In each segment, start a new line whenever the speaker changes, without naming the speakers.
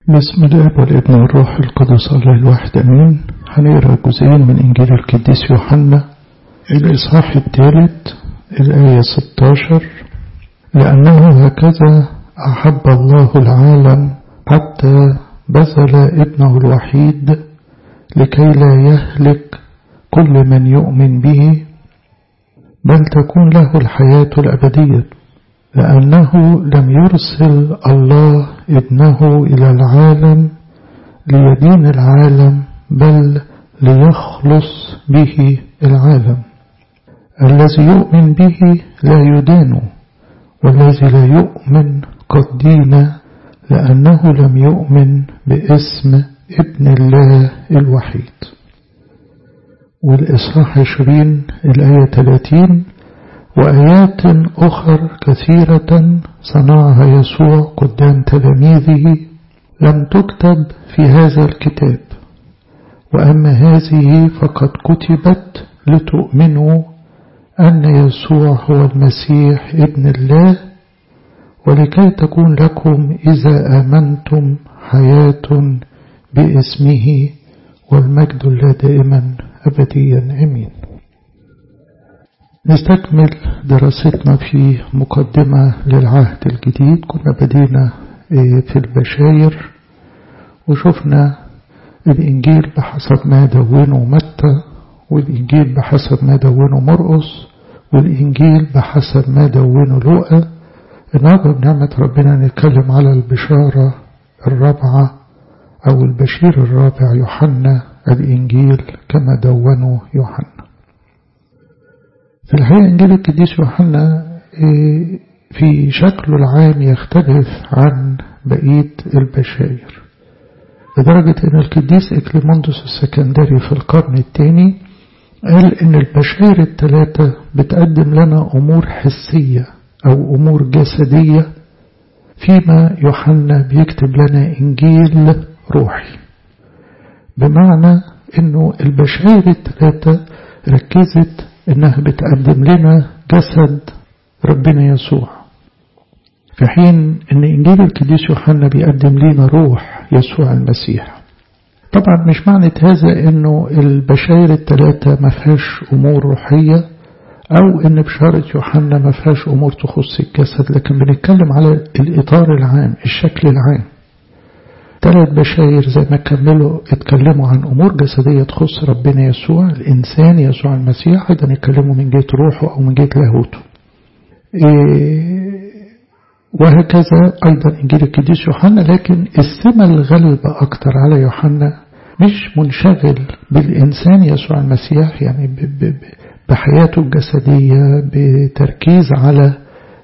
بسم الاب والابن والروح القدس الله الواحد امين هنقرا جزئين من انجيل القديس يوحنا الاصحاح الثالث الايه 16 لانه هكذا احب الله العالم حتى بذل ابنه الوحيد لكي لا يهلك كل من يؤمن به بل تكون له الحياه الابديه لأنه لم يرسل الله ابنه إلى العالم ليدين العالم بل ليخلص به العالم الذي يؤمن به لا يدان والذي لا يؤمن قد دين لأنه لم يؤمن باسم ابن الله الوحيد والإصحاح 20 الآية 30 وآيات أخر كثيرة صنعها يسوع قدام تلاميذه لم تكتب في هذا الكتاب وأما هذه فقد كتبت لتؤمنوا أن يسوع هو المسيح ابن الله ولكي تكون لكم إذا آمنتم حياة باسمه والمجد الله دائما أبديا أمين نستكمل دراستنا في مقدمة للعهد الجديد كنا بدينا في البشاير وشفنا الإنجيل بحسب ما دونه متى والإنجيل بحسب ما دونه مرقس والإنجيل بحسب ما دونه لوقا النهارده بنعمة ربنا نتكلم على البشارة الرابعة أو البشير الرابع يوحنا الإنجيل كما دونه يوحنا في الحقيقة إنجيل القديس يوحنا في شكله العام يختلف عن بقية البشاير لدرجة أن القديس إكليموندوس السكندري في القرن الثاني قال إن البشاير الثلاثة بتقدم لنا أمور حسية أو أمور جسدية فيما يوحنا بيكتب لنا إنجيل روحي بمعنى أنه البشاير الثلاثة ركزت إنها بتقدم لنا جسد ربنا يسوع في حين إن إنجيل القديس يوحنا بيقدم لنا روح يسوع المسيح طبعا مش معنى هذا إنه البشاير الثلاثة ما فيهاش أمور روحية أو إن بشارة يوحنا ما فيهاش أمور تخص الجسد لكن بنتكلم على الإطار العام الشكل العام ثلاث بشاير زي ما كملوا اتكلموا عن أمور جسدية تخص ربنا يسوع الإنسان يسوع المسيح أيضا يتكلموا من جهة روحه أو من جهة لاهوته إيه وهكذا أيضا إنجيل القديس يوحنا لكن السمة الغالبة أكتر على يوحنا مش منشغل بالإنسان يسوع المسيح يعني ب ب بحياته الجسدية بتركيز على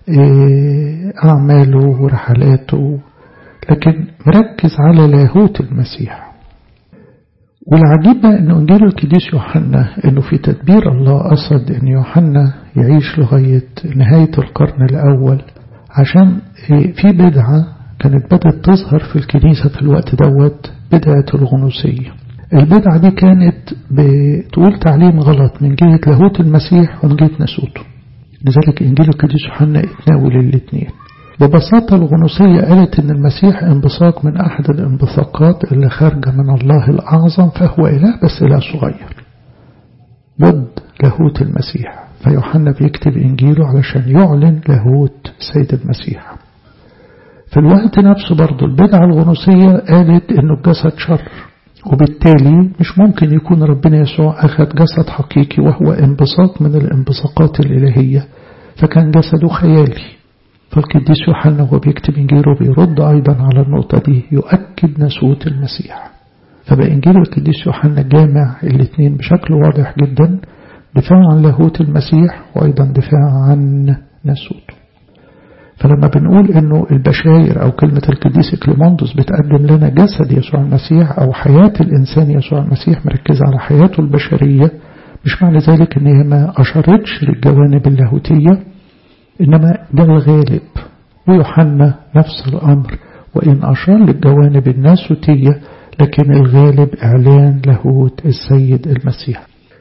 إيه أعماله ورحلاته لكن مركز على لاهوت المسيح والعجيب أن إنجيل القديس يوحنا أنه في تدبير الله قصد أن يوحنا يعيش لغاية نهاية القرن الأول عشان في بدعة كانت بدأت تظهر في الكنيسة في الوقت دوت بدعة الغنوصية البدعة دي كانت بتقول تعليم غلط من جهة لاهوت المسيح ومن جهة نسوته لذلك إنجيل القديس يوحنا اتناول الاثنين ببساطة الغنوصية قالت إن المسيح انبثاق من أحد الانبثاقات اللي خارجة من الله الأعظم فهو إله بس إله صغير ضد لاهوت المسيح فيوحنا بيكتب إنجيله علشان يعلن لاهوت سيد المسيح في الوقت نفسه برضه البدعة الغنوصية قالت إنه الجسد شر وبالتالي مش ممكن يكون ربنا يسوع أخذ جسد حقيقي وهو انبثاق من الانبثاقات الإلهية فكان جسده خيالي فالقديس يوحنا وهو بيكتب إنجيله بيرد أيضا على النقطة دي يؤكد نسوة المسيح فبقى إنجيل القديس يوحنا جامع الاثنين بشكل واضح جدا دفاع عن لاهوت المسيح وأيضا دفاع عن نسوته فلما بنقول انه البشاير او كلمة القديس كليموندوس بتقدم لنا جسد يسوع المسيح او حياة الانسان يسوع المسيح مركزة على حياته البشرية مش معنى ذلك ان هي ما اشارتش للجوانب اللاهوتية إنما ده الغالب ويوحنا نفس الأمر وإن أشار للجوانب الناسوتية لكن الغالب إعلان لاهوت السيد المسيح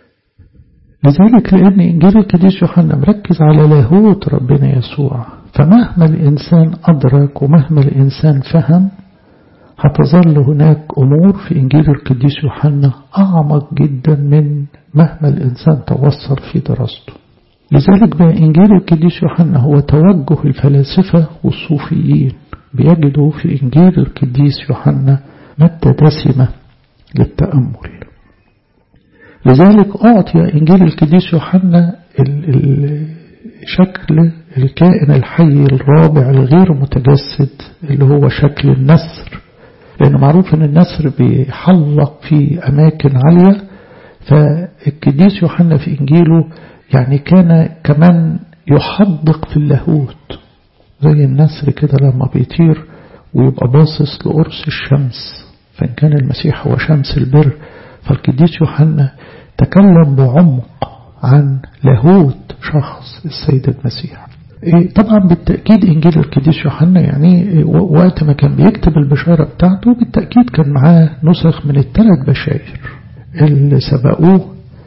لذلك لأن إنجيل القديس يوحنا مركز على لاهوت ربنا يسوع فمهما الإنسان أدرك ومهما الإنسان فهم هتظل هناك أمور في إنجيل القديس يوحنا أعمق جدا من مهما الإنسان توصل في دراسته لذلك بقى إنجيل القديس يوحنا هو توجه الفلاسفة والصوفيين بيجدوا في إنجيل القديس يوحنا مادة دسمة للتأمل لذلك أعطي إنجيل القديس يوحنا شكل الكائن الحي الرابع الغير متجسد اللي هو شكل النسر لأنه معروف أن النسر بيحلق في أماكن عالية فالقديس يوحنا في إنجيله يعني كان كمان يحدق في اللاهوت زي النسر كده لما بيطير ويبقى باصص لقرص الشمس فإن كان المسيح هو شمس البر فالقديس يوحنا تكلم بعمق عن لاهوت شخص السيد المسيح طبعا بالتأكيد إنجيل القديس يوحنا يعني وقت ما كان بيكتب البشارة بتاعته بالتأكيد كان معاه نسخ من الثلاث بشائر اللي سبقوه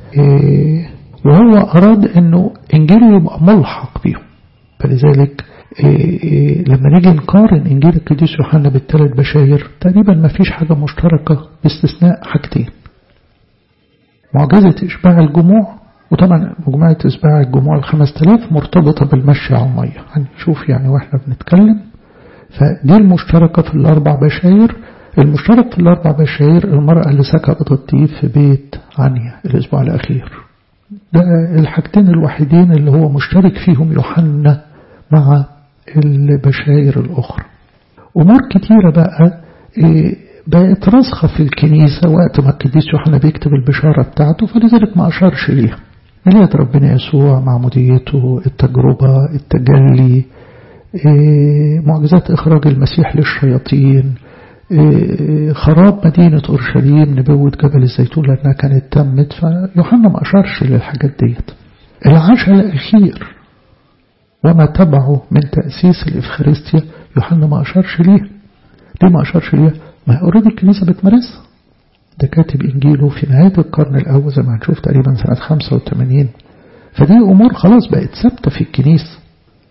وهو أراد أنه إنجيله يبقى ملحق بيهم فلذلك لما نيجي نقارن إنجيل القديس يوحنا بالثلاث بشاير تقريبا ما فيش حاجة مشتركة باستثناء حاجتين معجزة إشباع الجموع وطبعا مجموعة إشباع الجموع الخمس تلاف مرتبطة بالمشي على المية هنشوف يعني وإحنا بنتكلم فدي المشتركة في الأربع بشاير المشترك في الأربع بشاير المرأة اللي سكبت الطيب في بيت عنيا الأسبوع الأخير ده الحاجتين الوحيدين اللي هو مشترك فيهم يوحنا مع البشاير الأخرى أمور كتيرة بقى بقت راسخة في الكنيسة وقت ما القديس يوحنا بيكتب البشارة بتاعته فلذلك ما أشارش ليها ميلاد ربنا يسوع معموديته التجربة التجلي معجزات إخراج المسيح للشياطين خراب مدينة أورشليم نبوة جبل الزيتون لأنها كانت تمت فيوحنا ما أشارش للحاجات ديت العشاء الأخير وما تبعه من تأسيس الإفخارستيا يوحنا ما أشارش ليه ليه ما أشارش ليه ما أوريدي الكنيسة بتمارسها ده كاتب إنجيله في نهاية القرن الأول زي ما هنشوف تقريبا سنة 85 فدي أمور خلاص بقت ثابتة في الكنيسة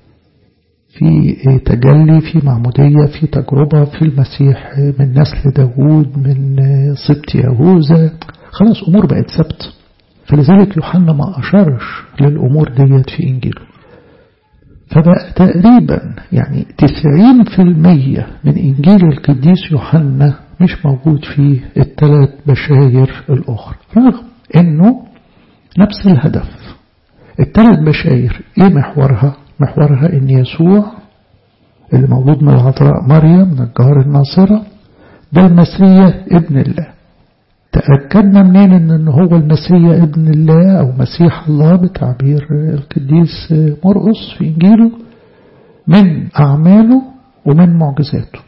في تجلي في معمودية في تجربة في المسيح من نسل داوود من سبط يهوذا خلاص أمور بقت ثابتة فلذلك يوحنا ما أشارش للأمور ديت في إنجيله فبقى تقريبا يعني 90% من إنجيل القديس يوحنا مش موجود في الثلاث بشاير الأخرى رغم أنه نفس الهدف الثلاث بشاير إيه محورها؟ محورها أن يسوع اللي مولود من العذراء مريم من الجهار الناصرة ده المسيح ابن الله تأكدنا منين ان هو المسيح ابن الله او مسيح الله بتعبير القديس مرقس في انجيله من اعماله ومن معجزاته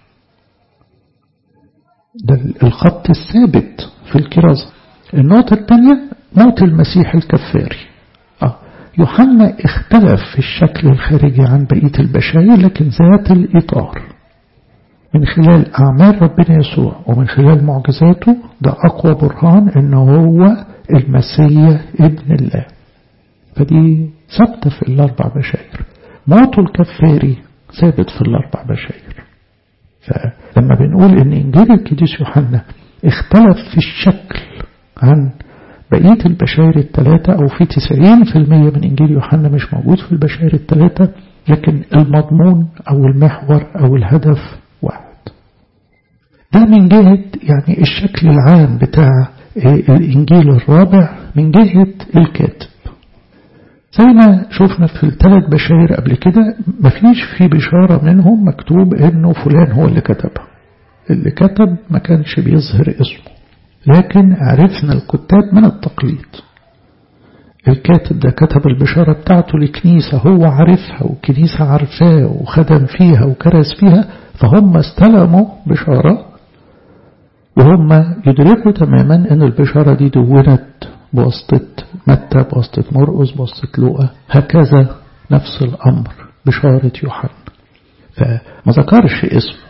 ده الخط الثابت في الكرازة النقطة الثانية موت المسيح الكفاري آه. يوحنا اختلف في الشكل الخارجي عن بقية البشاير لكن ذات الإطار من خلال أعمال ربنا يسوع ومن خلال معجزاته ده أقوى برهان إنه هو المسيح ابن الله فدي ثابتة في الأربع بشاير موته الكفاري ثابت في الأربع بشاير فلما بنقول إن إنجيل القديس يوحنا اختلف في الشكل عن بقية البشاير الثلاثة أو في 90% من إنجيل يوحنا مش موجود في البشاير الثلاثة لكن المضمون أو المحور أو الهدف واحد ده من جهة يعني الشكل العام بتاع الإنجيل الرابع من جهة الكاتب زي ما شفنا في الثلاث بشاير قبل كده مفيش في بشارة منهم مكتوب انه فلان هو اللي كتبها اللي كتب ما كانش بيظهر اسمه لكن عرفنا الكتاب من التقليد الكاتب ده كتب البشارة بتاعته لكنيسة هو عارفها وكنيسة عارفاه وخدم فيها وكرس فيها فهم استلموا بشارة وهم يدركوا تماما ان البشارة دي دونت بواسطة متى بواسطة مرقس بواسطة لوقا هكذا نفس الأمر بشارة يوحنا فما ذكرش اسمه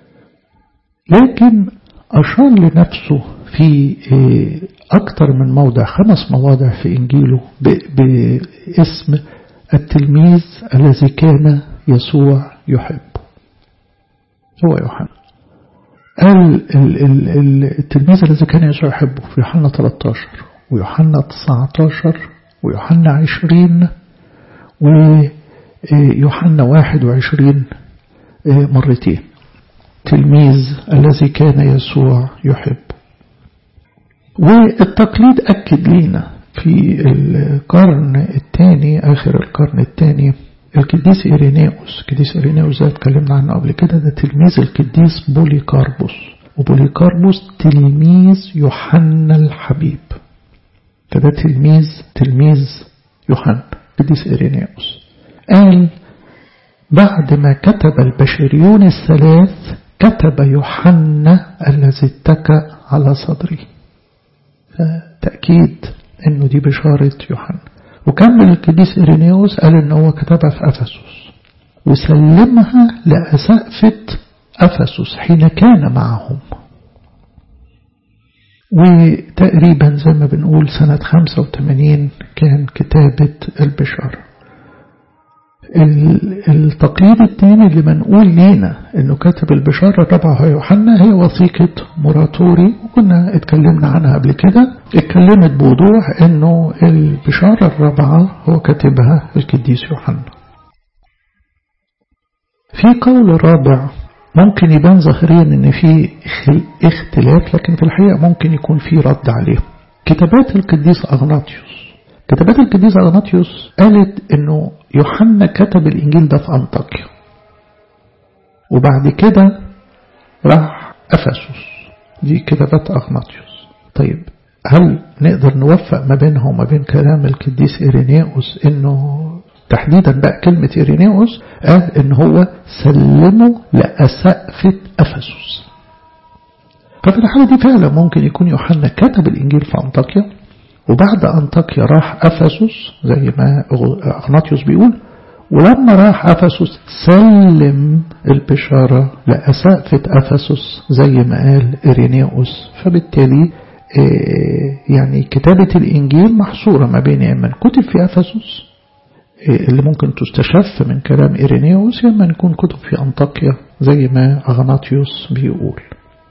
لكن أشار لنفسه في أكثر من موضع خمس مواضع في إنجيله باسم التلميذ الذي كان يسوع يحبه هو يوحنا قال التلميذ الذي كان يسوع يحبه في يوحنا 13 ويوحنا 19 ويوحنا 20 ويوحنا 21 مرتين تلميذ الذي كان يسوع يحب والتقليد أكد لنا في القرن الثاني آخر القرن الثاني القديس إيرينيوس القديس إيرينيوس ده اتكلمنا عنه قبل كده ده تلميذ القديس بوليكاربوس وبوليكاربوس تلميذ يوحنا الحبيب فده تلميذ تلميذ يوحنا القديس إيرينيوس قال بعد ما كتب البشريون الثلاث كتب يوحنا الذي اتكأ على صدري فتأكيد انه دي بشارة يوحنا وكمل القديس إيرينيوس قال ان هو كتبها في أفسس وسلمها لأسقفة أفسس حين كان معهم وتقريبا زي ما بنقول سنة 85 كان كتابة البشارة التقليد الثاني اللي منقول لينا انه كاتب البشارة الرابعة يوحنا هي وثيقة مراتوري وكنا اتكلمنا عنها قبل كده اتكلمت بوضوح انه البشارة الرابعة هو كاتبها القديس يوحنا في قول رابع ممكن يبان ظاهريا ان في اختلاف لكن في الحقيقة ممكن يكون في رد عليه كتابات القديس أغناطيوس كتابات القديس أغناطيوس قالت انه يوحنا كتب الإنجيل ده في أنطاكيا وبعد كده راح أفسس دي كتابات أغناطيوس طيب هل نقدر نوفق ما بينها وما بين كلام القديس إيرينيوس إنه تحديدا بقى كلمة إيرينيوس قال إن هو سلمه لأسقفة أفسس ففي الحالة دي فعلا ممكن يكون يوحنا كتب الإنجيل في أنطاكيا وبعد أنطاكيا راح أفسس زي ما أغناطيوس بيقول ولما راح أفسس سلم البشارة لأسقفة أفسس زي ما قال إيرينيوس فبالتالي يعني كتابة الإنجيل محصورة ما بين إما كتب في أفسس اللي ممكن تستشف من كلام إيرينيوس إما يكون كتب في أنطاكيا زي ما أغناطيوس بيقول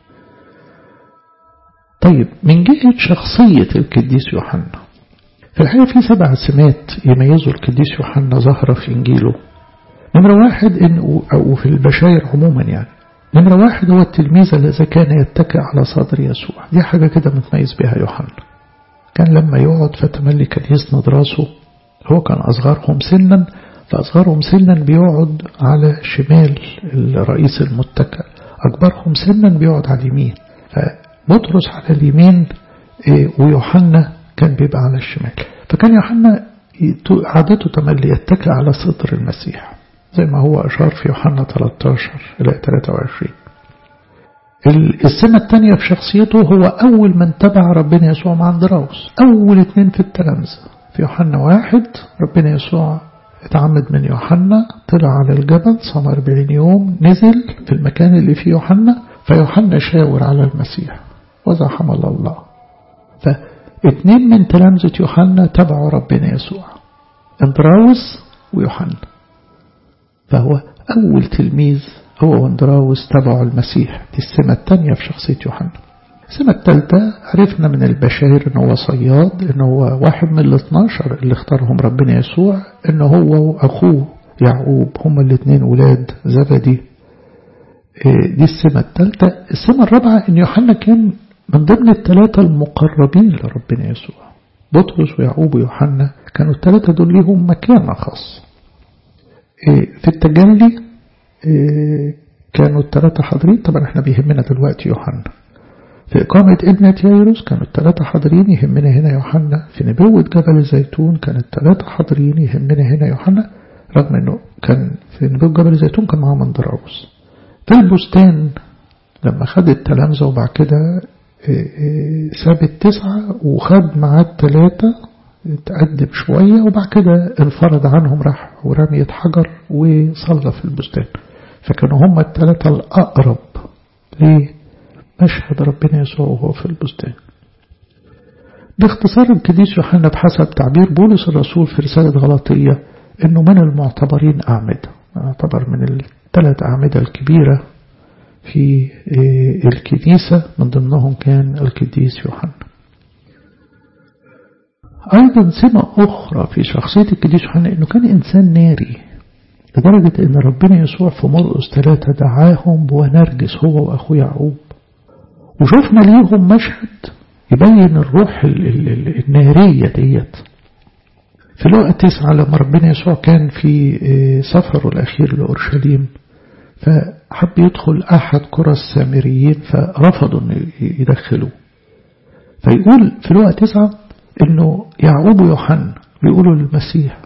طيب من جهة شخصية القديس يوحنا في الحقيقة في سبع سمات يميزوا القديس يوحنا ظاهرة في إنجيله نمرة واحد إن أو في البشاير عموما يعني نمرة واحد هو التلميذ الذي كان يتكئ على صدر يسوع دي حاجة كده متميز بها يوحنا كان لما يقعد فتملي كان يسند راسه هو كان أصغرهم سنا فأصغرهم سنا بيقعد على شمال الرئيس المتكئ أكبرهم سنا بيقعد على اليمين بطرس على اليمين ويوحنا كان بيبقى على الشمال فكان يوحنا عادته تملي يتكئ على صدر المسيح زي ما هو أشار في يوحنا 13 إلى 23 السمة الثانية في شخصيته هو أول من تبع ربنا يسوع مع اندراوس أول اتنين في التلامذة في يوحنا واحد ربنا يسوع اتعمد من يوحنا طلع على الجبل صام 40 يوم نزل في المكان اللي فيه يوحنا فيوحنا شاور على المسيح وذا حمل الله فاتنين من تلامذة يوحنا تبعوا ربنا يسوع اندراوس ويوحنا فهو أول تلميذ هو واندراوس تبعوا المسيح دي السمة الثانية في شخصية يوحنا السمة الثالثة عرفنا من البشائر ان هو صياد ان هو واحد من الاثناشر اللي اختارهم ربنا يسوع ان هو واخوه يعقوب هما الاثنين ولاد زبدي دي السمة الثالثة السمة الرابعة ان يوحنا كان من ضمن الثلاثة المقربين لربنا يسوع بطرس ويعقوب ويوحنا كانوا الثلاثة دول ليهم مكانة خاص في التجلي كانوا الثلاثة حاضرين طبعا احنا بيهمنا دلوقتي يوحنا في إقامة ابنة يايروس كانوا الثلاثة حاضرين يهمنا هنا يوحنا في نبوة جبل الزيتون كانوا الثلاثة حاضرين يهمنا هنا يوحنا رغم انه كان في نبوة جبل الزيتون كان معاه مندراوس في البستان لما خد التلامذة وبعد كده ساب التسعة وخد معاه الثلاثة اتقدم شوية وبعد كده انفرد عنهم راح ورمية حجر وصلى في البستان فكانوا هم الثلاثة الأقرب لمشهد ربنا يسوع وهو في البستان باختصار القديس يوحنا بحسب تعبير بولس الرسول في رسالة غلطية انه من المعتبرين أعمدة يعتبر من الثلاث أعمدة الكبيرة في الكنيسة من ضمنهم كان القديس يوحنا أيضا سمة أخرى في شخصية القديس يوحنا أنه كان إنسان ناري لدرجة أن ربنا يسوع في مرقس ثلاثة دعاهم بونرجس هو وأخو يعقوب وشفنا ليهم مشهد يبين الروح النارية ديت في الوقت تسعة لما ربنا يسوع كان في سفره الأخير لأورشليم فحب يدخل أحد قرى السامريين فرفضوا أن يدخلوه فيقول في الوقت تسعة أنه يعقوب ويوحنا بيقولوا للمسيح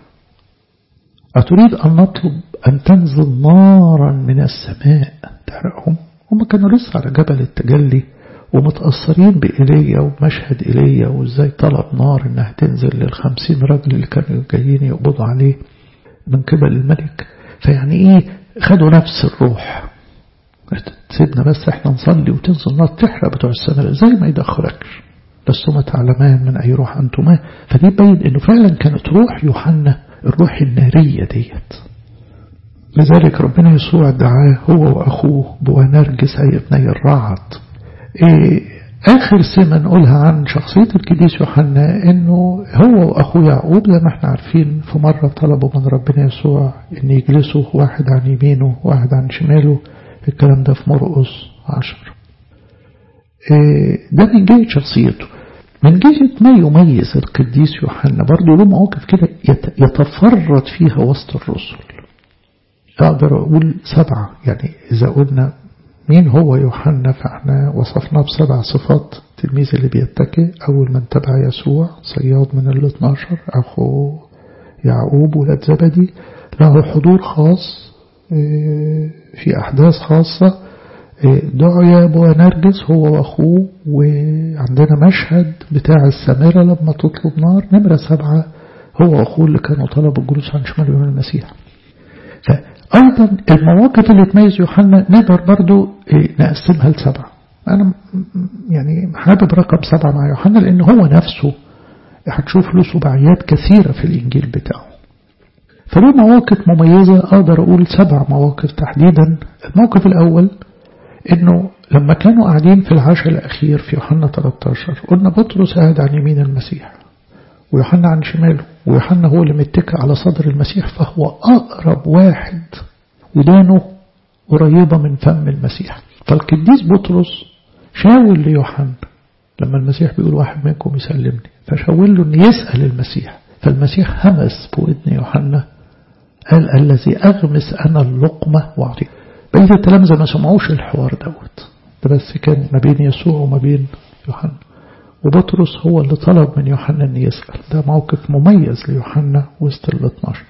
أتريد أن نطلب أن تنزل نارا من السماء تحرقهم هم كانوا لسه على جبل التجلي ومتأثرين بإيليا ومشهد إيليا وإزاي طلب نار إنها تنزل للخمسين رجل اللي كانوا جايين يقبضوا عليه من قبل الملك فيعني إيه خدوا نفس الروح سيبنا بس احنا نصلي وتنزل نار تحرق بتوع السماء زي ما يدخلكش لستما تعلمان من أي روح أنتما فدي بين إنه فعلا كانت روح يوحنا الروح النارية ديت لذلك ربنا يسوع دعاه هو وأخوه بونرجس أي ابني الرعد إيه آخر سمة نقولها عن شخصية القديس يوحنا إنه هو وأخوه يعقوب زي ما احنا عارفين في مرة طلبوا من ربنا يسوع إن يجلسوا واحد عن يمينه واحد عن شماله الكلام ده في مرقس عشر إيه ده من جهة شخصيته من جهة ما يميز القديس يوحنا برضه له مواقف كده يتفرد فيها وسط الرسل أقدر أقول سبعة يعني إذا قلنا مين هو يوحنا فاحنا وصفناه بسبع صفات التلميذ اللي بيتكئ أول من تبع يسوع صياد من ال 12 أخو يعقوب ولاد زبدي له حضور خاص في أحداث خاصة دعي بونرجس هو وأخوه وعندنا مشهد بتاع السامرة لما تطلب نار نمرة سبعة هو وأخوه اللي كانوا طلبوا الجلوس عن شمال يوم المسيح أيضا المواقف اللي تميز يوحنا نقدر برضو نقسمها لسبعة أنا يعني حابب رقم سبعة مع يوحنا لأن هو نفسه هتشوف له سبعيات كثيرة في الإنجيل بتاعه فله مواقف مميزة أقدر أقول سبع مواقف تحديدا الموقف الأول إنه لما كانوا قاعدين في العشاء الأخير في يوحنا 13 قلنا بطرس قاعد عن يمين المسيح ويوحنا عن شماله ويوحنا هو اللي متكئ على صدر المسيح فهو أقرب واحد ودانه قريبة من فم المسيح فالقديس بطرس شاول ليوحنا لما المسيح بيقول واحد منكم يسلمني فشاول له أن يسأل المسيح فالمسيح همس بودن يوحنا قال الذي أغمس أنا اللقمة وأعطيه بقية التلامذة ما سمعوش الحوار دوت ده بس كان ما بين يسوع وما بين يوحنا وبطرس هو اللي طلب من يوحنا أن يسأل ده موقف مميز ليوحنا وسط ال 12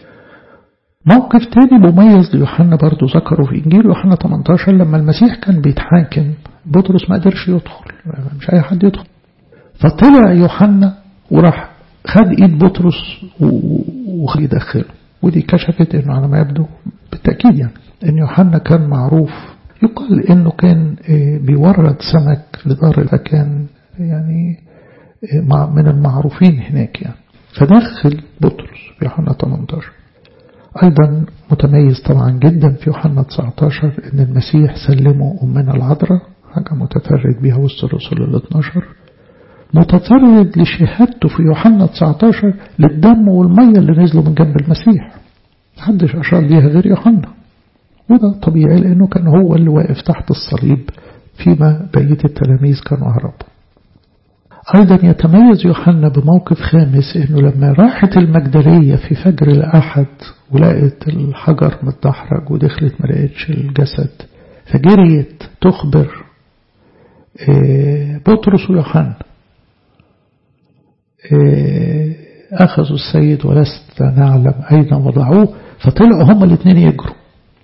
موقف تاني مميز ليوحنا برضو ذكره في إنجيل يوحنا 18 لما المسيح كان بيتحاكم بطرس ما قدرش يدخل مش أي حد يدخل فطلع يوحنا وراح خد إيد بطرس ويدخله ودي كشفت إنه على ما يبدو بالتأكيد يعني إن يوحنا كان معروف يقال إنه كان بيورد سمك لدار كان يعني من المعروفين هناك يعني فدخل بطرس في يوحنا 18 أيضا متميز طبعا جدا في يوحنا 19 إن المسيح سلمه أمنا العذراء حاجة متفرد بها وسط الرسل ال 12 متفرد لشهادته في يوحنا 19 للدم والمية اللي نزلوا من جنب المسيح محدش أشار ليها غير يوحنا وده طبيعي لأنه كان هو اللي واقف تحت الصليب فيما بقية التلاميذ كانوا هربوا أيضا يتميز يوحنا بموقف خامس أنه لما راحت المجدلية في فجر الأحد ولقت الحجر متدحرج ودخلت ما لقتش الجسد فجريت تخبر بطرس ويوحنا أخذوا السيد ولست نعلم أين وضعوه فطلعوا هما الاثنين يجروا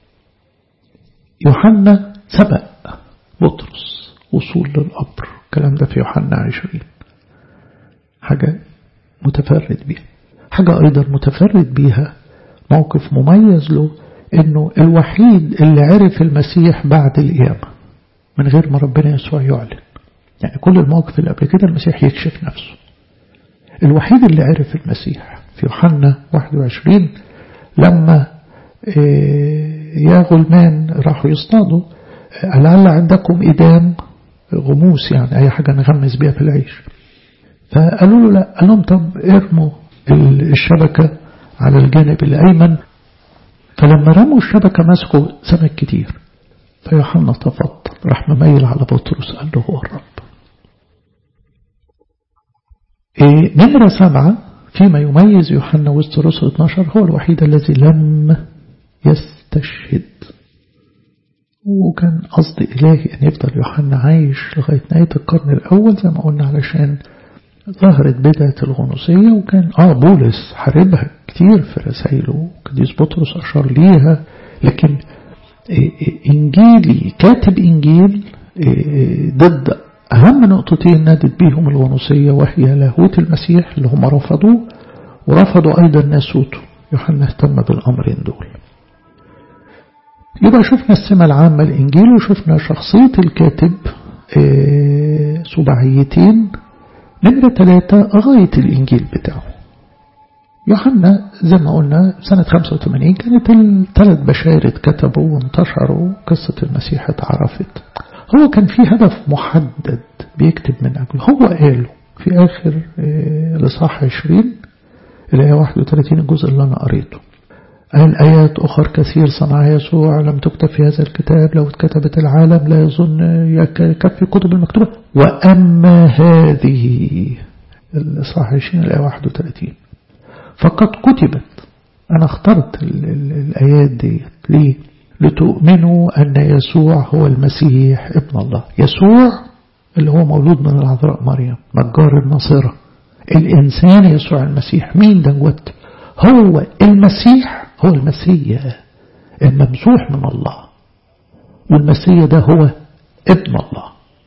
يوحنا سبق بطرس وصول للقبر الكلام ده في يوحنا عشرين حاجة متفرد بيها حاجة أيضا متفرد بيها موقف مميز له انه الوحيد اللي عرف المسيح بعد القيامة من غير ما ربنا يسوع يعلن يعني كل المواقف اللي قبل كده المسيح يكشف نفسه الوحيد اللي عرف المسيح في يوحنا 21 لما يا غلمان راحوا يصطادوا لعل عندكم إدام غموس يعني أي حاجة نغمس بيها في العيش فقالوا له لا قال لهم طب ارموا الشبكة على الجانب الأيمن فلما رموا الشبكة مسكوا سمك كتير فيوحنا تفضل راح مميل على بطرس قال له هو الرب إيه نمرة سبعة فيما يميز يوحنا وسط رسل 12 هو الوحيد الذي لم يستشهد وكان قصد إلهي أن يفضل يوحنا عايش لغاية نهاية القرن الأول زي ما قلنا علشان ظهرت بدعة الغنوصية وكان آه بولس حاربها كتير في رسائله قديس بطرس أشار ليها لكن إنجيلي كاتب إنجيل ضد أهم نقطتين نادت بيهم الغنوصية وهي لاهوت المسيح اللي هم رفضوه ورفضوا أيضا ناسوته يوحنا اهتم بالأمرين دول يبقى شفنا السمة العامة الإنجيل وشفنا شخصية الكاتب سبعيتين نمرة ثلاثة غاية الإنجيل بتاعه يوحنا زي ما قلنا سنة 85 كانت الثلاث بشائر اتكتبوا وانتشروا قصة المسيح اتعرفت هو كان في هدف محدد بيكتب من أجله هو قاله في آخر لصاح 20 الآية 31 الجزء اللي أنا قريته قال آيات أخر كثير صنع يسوع لم تكتب في هذا الكتاب لو اتكتبت العالم لا يظن يكفي كتب المكتوبة وأما هذه الإصحاح 20 الآية 31 فقد كتبت أنا اخترت ال ال الآيات دي ليه لتؤمنوا أن يسوع هو المسيح ابن الله يسوع اللي هو مولود من العذراء مريم نجار الناصرة الإنسان يسوع المسيح مين دوت هو المسيح هو المسيح الممسوح من الله والمسيح ده هو ابن الله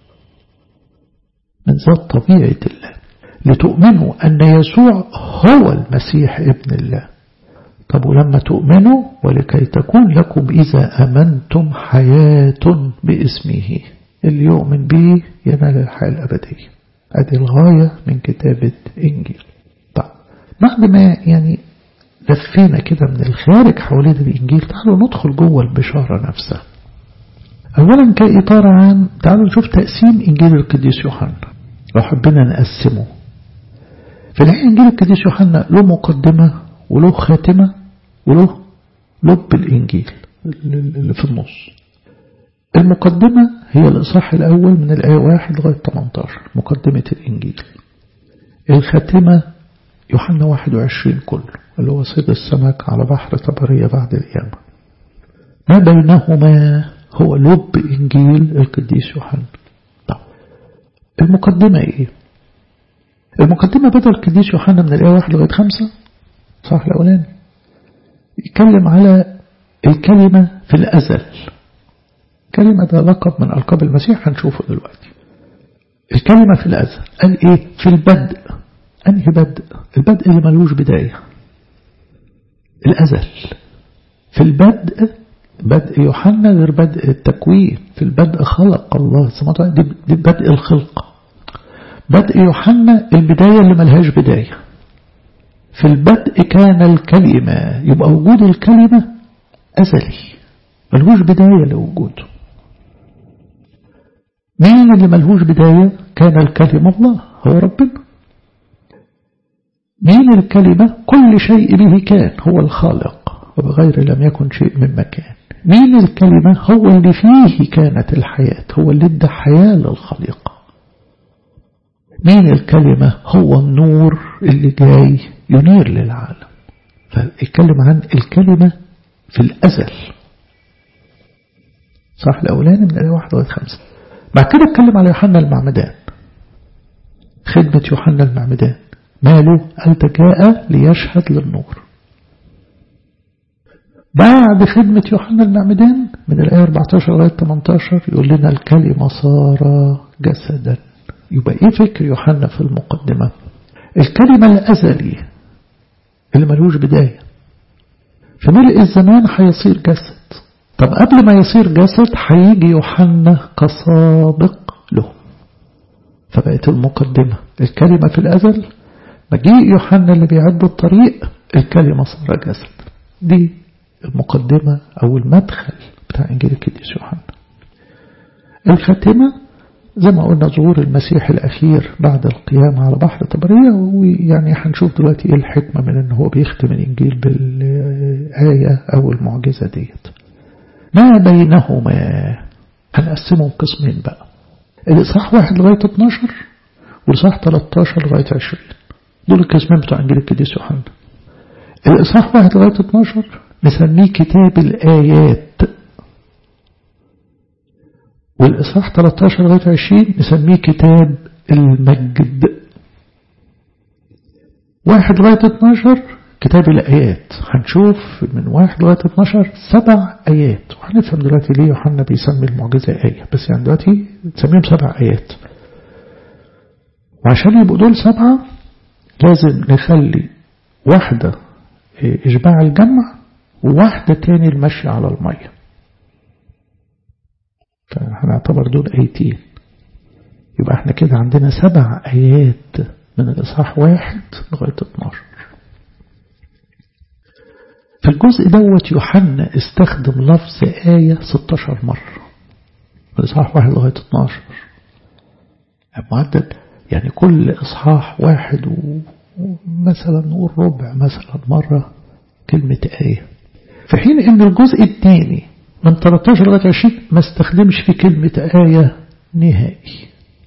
من ذات طبيعة الله لتؤمنوا أن يسوع هو المسيح ابن الله طب ولما تؤمنوا ولكي تكون لكم إذا أمنتم حياة باسمه اللي يؤمن به ينال الحياة الأبدية هذه الغاية من كتابة إنجيل طب بعد ما يعني لفينا كده من الخارج حوالين الإنجيل تعالوا ندخل جوه البشارة نفسها أولا كإطار عام تعالوا نشوف تقسيم إنجيل القديس يوحنا لو حبينا نقسمه في الحقيقة إنجيل القديس يوحنا له مقدمة وله خاتمة وله لب الإنجيل اللي في النص المقدمة هي الإصحاح الأول من الآية 1 لغاية 18 مقدمة الإنجيل الخاتمة يوحنا 21 كله اللي هو صيد السمك على بحر طبرية بعد القيامة ما بينهما هو لب إنجيل القديس يوحنا طب المقدمة إيه المقدمة بدأ القديس يوحنا من الآية 1 لغاية 5 صح الأولاني يتكلم على الكلمة في الأزل كلمة ده لقب من ألقاب المسيح هنشوفه دلوقتي الكلمة في الأزل قال إيه في البدء أنهي بدء البدء اللي ملوش بداية الأزل في البدء بدء يوحنا غير بدء التكوين في البدء خلق الله السماوات دي, دي بدء الخلقة بدء يوحنا البداية اللي ملهاش بداية في البدء كان الكلمة يبقى وجود الكلمة أزلي ملهوش بداية لوجوده مين اللي ملهوش بداية كان الكلمة الله هو ربنا مين الكلمة كل شيء به كان هو الخالق وبغير لم يكن شيء من مكان مين الكلمة هو اللي فيه كانت الحياة هو اللي ادى حياة للخليقة مين الكلمة هو النور اللي جاي ينير للعالم فيتكلم عن الكلمة في الأزل صح الأولاني من الآية واحد لغاية خمسة بعد كده اتكلم على يوحنا المعمدان خدمة يوحنا المعمدان ماله قال جاء ليشهد للنور بعد خدمة يوحنا المعمدان من الآية 14 لغاية 18 يقول لنا الكلمة صار جسدا يبقى ايه فكر يوحنا في المقدمة الكلمة الأزلي اللي ملوش بداية في ملء الزمان هيصير جسد طب قبل ما يصير جسد هيجي يوحنا كسابق له فبقت المقدمة الكلمة في الأزل مجيء يوحنا اللي بيعد الطريق الكلمة صار جسد دي المقدمة أو المدخل بتاع إنجيل القديس يوحنا الخاتمة زي ما قلنا ظهور المسيح الأخير بعد القيامة على بحر طبرية ويعني هنشوف دلوقتي إيه الحكمة من إن هو بيختم الإنجيل بالآية أو المعجزة ديت ما بينهما هنقسمهم قسمين بقى الإصحاح واحد لغاية 12 والإصحاح 13 لغاية 20 دول القسمين بتوع إنجيل القديس يوحنا الإصحاح واحد لغاية 12 نسميه كتاب الآيات والإصحاح 13 لغاية 20 نسميه كتاب المجد واحد لغاية 12 كتاب الآيات هنشوف من واحد لغاية 12 سبع آيات وهنفهم دلوقتي ليه يوحنا بيسمي المعجزة آية بس يعني دلوقتي تسميهم سبع آيات وعشان يبقوا دول سبعة لازم نخلي واحدة إشباع الجمع وواحدة تاني المشي على المية فهنعتبر دول آيتين يبقى احنا كده عندنا سبع آيات من الإصحاح واحد لغاية 12 في الجزء دوت يوحنا استخدم لفظ آية 16 مرة الإصحاح واحد لغاية 12 معدل يعني كل إصحاح واحد ومثلا نقول ربع مثلا مرة كلمة آية في حين ان الجزء الثاني من 13 لغاية 20 ما استخدمش في كلمة آية نهائي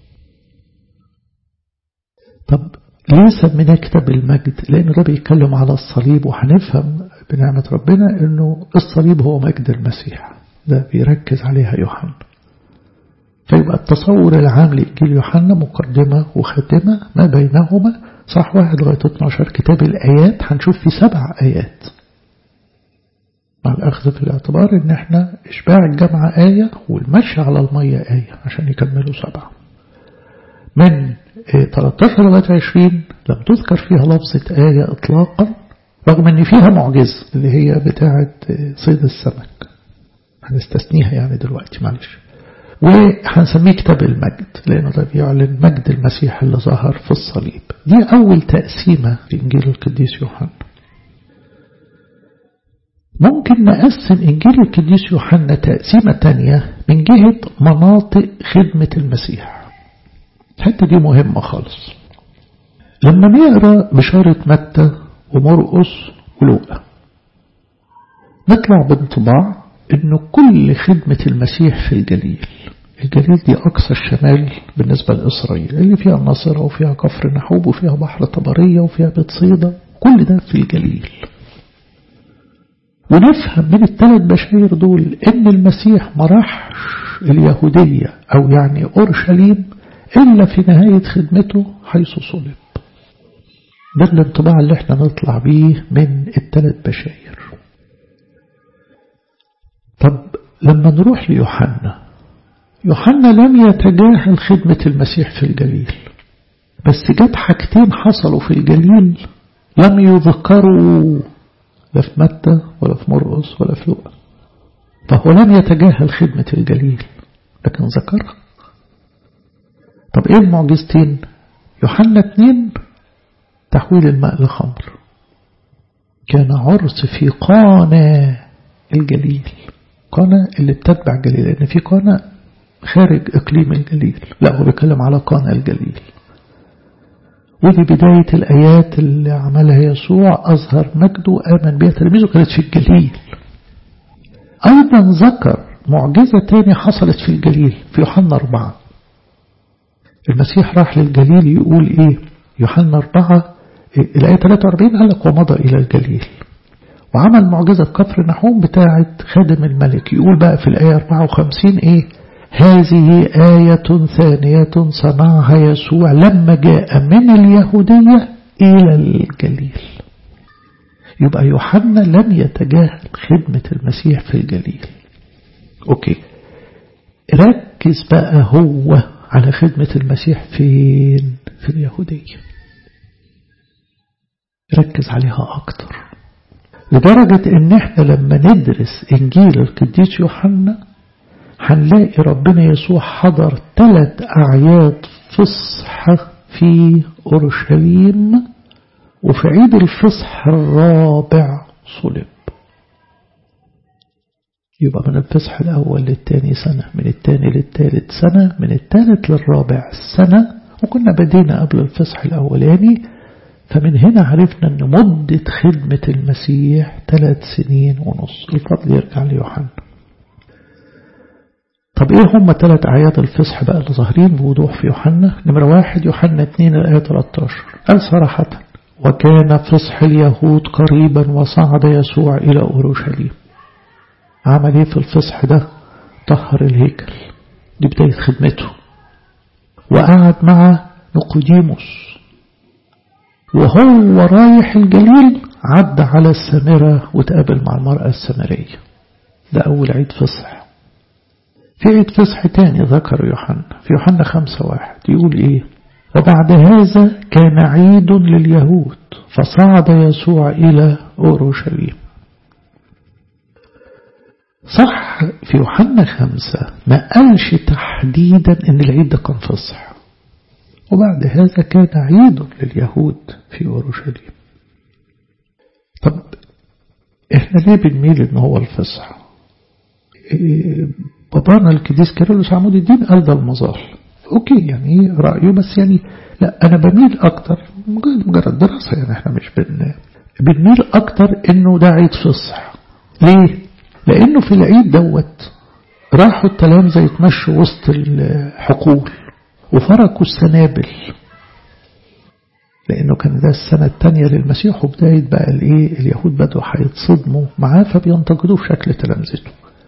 طب ليه سميناه كتاب المجد لأنه ده بيتكلم على الصليب وهنفهم بنعمة ربنا أنه الصليب هو مجد المسيح ده بيركز عليها يوحنا فيبقى التصور العام لإنجيل يوحنا مقدمة وخاتمة ما بينهما صح واحد لغاية 12 كتاب الآيات هنشوف في سبع آيات مع الأخذ في الاعتبار إن إحنا إشباع الجمع آية والمشي على المية آية عشان يكملوا سبعة من 13 لغاية 20 لم تذكر فيها لفظة آية إطلاقا رغم إن فيها معجزة اللي هي بتاعة صيد السمك هنستثنيها يعني دلوقتي معلش وهنسميه كتاب المجد لأنه ده بيعلن مجد المسيح اللي ظهر في الصليب دي أول تقسيمة في إنجيل القديس يوحنا ممكن نقسم إنجيل القديس يوحنا تقسيمة تانية من جهة مناطق خدمة المسيح الحتة دي مهمة خالص لما نقرأ بشارة متى ومرقس ولوقا نطلع بانطباع انه كل خدمة المسيح في الجليل الجليل دي أقصى الشمال بالنسبة لإسرائيل اللي فيها الناصرة وفيها كفر نحوب وفيها بحر طبرية وفيها بيت صيدا كل ده في الجليل ونفهم من الثلاث بشاير دول ان المسيح ما راحش اليهودية او يعني اورشليم الا في نهاية خدمته حيث صلب ده الانطباع اللي احنا نطلع بيه من الثلاث بشاير طب لما نروح ليوحنا يوحنا لم يتجاهل خدمة المسيح في الجليل بس جت حاجتين حصلوا في الجليل لم يذكروا لا في متى ولا في مرقس ولا في لوقا فهو لم يتجاهل خدمة الجليل لكن ذكرها طب ايه المعجزتين يوحنا اتنين تحويل الماء لخمر كان عرس في قانا الجليل قانا اللي بتتبع الجليل لان في قانا خارج اقليم الجليل لا هو بيتكلم على قانا الجليل ودي بداية الآيات اللي عملها يسوع أظهر مجده آمن بها تلاميذه كانت في الجليل أيضا ذكر معجزة تانية حصلت في الجليل في يوحنا أربعة المسيح راح للجليل يقول إيه يوحنا أربعة الآية 43 قال لك ومضى إلى الجليل وعمل معجزة كفر نحوم بتاعة خادم الملك يقول بقى في الآية 54 إيه هذه آية ثانية صنعها يسوع لما جاء من اليهودية إلى الجليل يبقى يوحنا لم يتجاهل خدمة المسيح في الجليل أوكي ركز بقى هو على خدمة المسيح فين في اليهودية ركز عليها أكتر لدرجة إن إحنا لما ندرس إنجيل القديس يوحنا هنلاقي ربنا يسوع حضر ثلاث أعياد فصح في أورشليم وفي عيد الفصح الرابع صلب يبقى من الفصح الأول للتاني سنة من التاني للتالت سنة من التالت للرابع سنة وكنا بدينا قبل الفصح الأولاني فمن هنا عرفنا أن مدة خدمة المسيح ثلاث سنين ونص الفضل يرجع ليوحنا طب ايه هم ثلاث اعياد الفصح بقى اللي ظاهرين بوضوح في يوحنا نمرة واحد يوحنا 2 الآية 13 قال صراحة وكان فصح اليهود قريبا وصعد يسوع إلى أورشليم عمل ايه في الفصح ده طهر الهيكل دي بداية خدمته وقعد مع نقوديموس وهو رايح الجليل عدى على السامرة وتقابل مع المرأة السامرية ده أول عيد فصح في عيد فصح تاني ذكر يوحنا في يوحنا خمسة واحد يقول ايه وبعد هذا كان عيد لليهود فصعد يسوع إلى أورشليم صح في يوحنا خمسة ما قالش تحديدا ان العيد ده كان فصح وبعد هذا كان عيد لليهود في أورشليم طب احنا ليه بنميل ان هو الفصح إيه بابانا الكديس كيرلس عمود الدين قال ده المظال اوكي يعني رأيه بس يعني لا انا بميل اكتر مجرد دراسة يعني احنا مش بن بنميل اكتر انه ده عيد فصح ليه لانه في العيد دوت راحوا التلامذة يتمشوا وسط الحقول وفركوا السنابل لانه كان ده السنة الثانية للمسيح وبداية بقى الايه اليهود بدوا هيتصدموا معاه فبينتقدوه في شكل تلامذته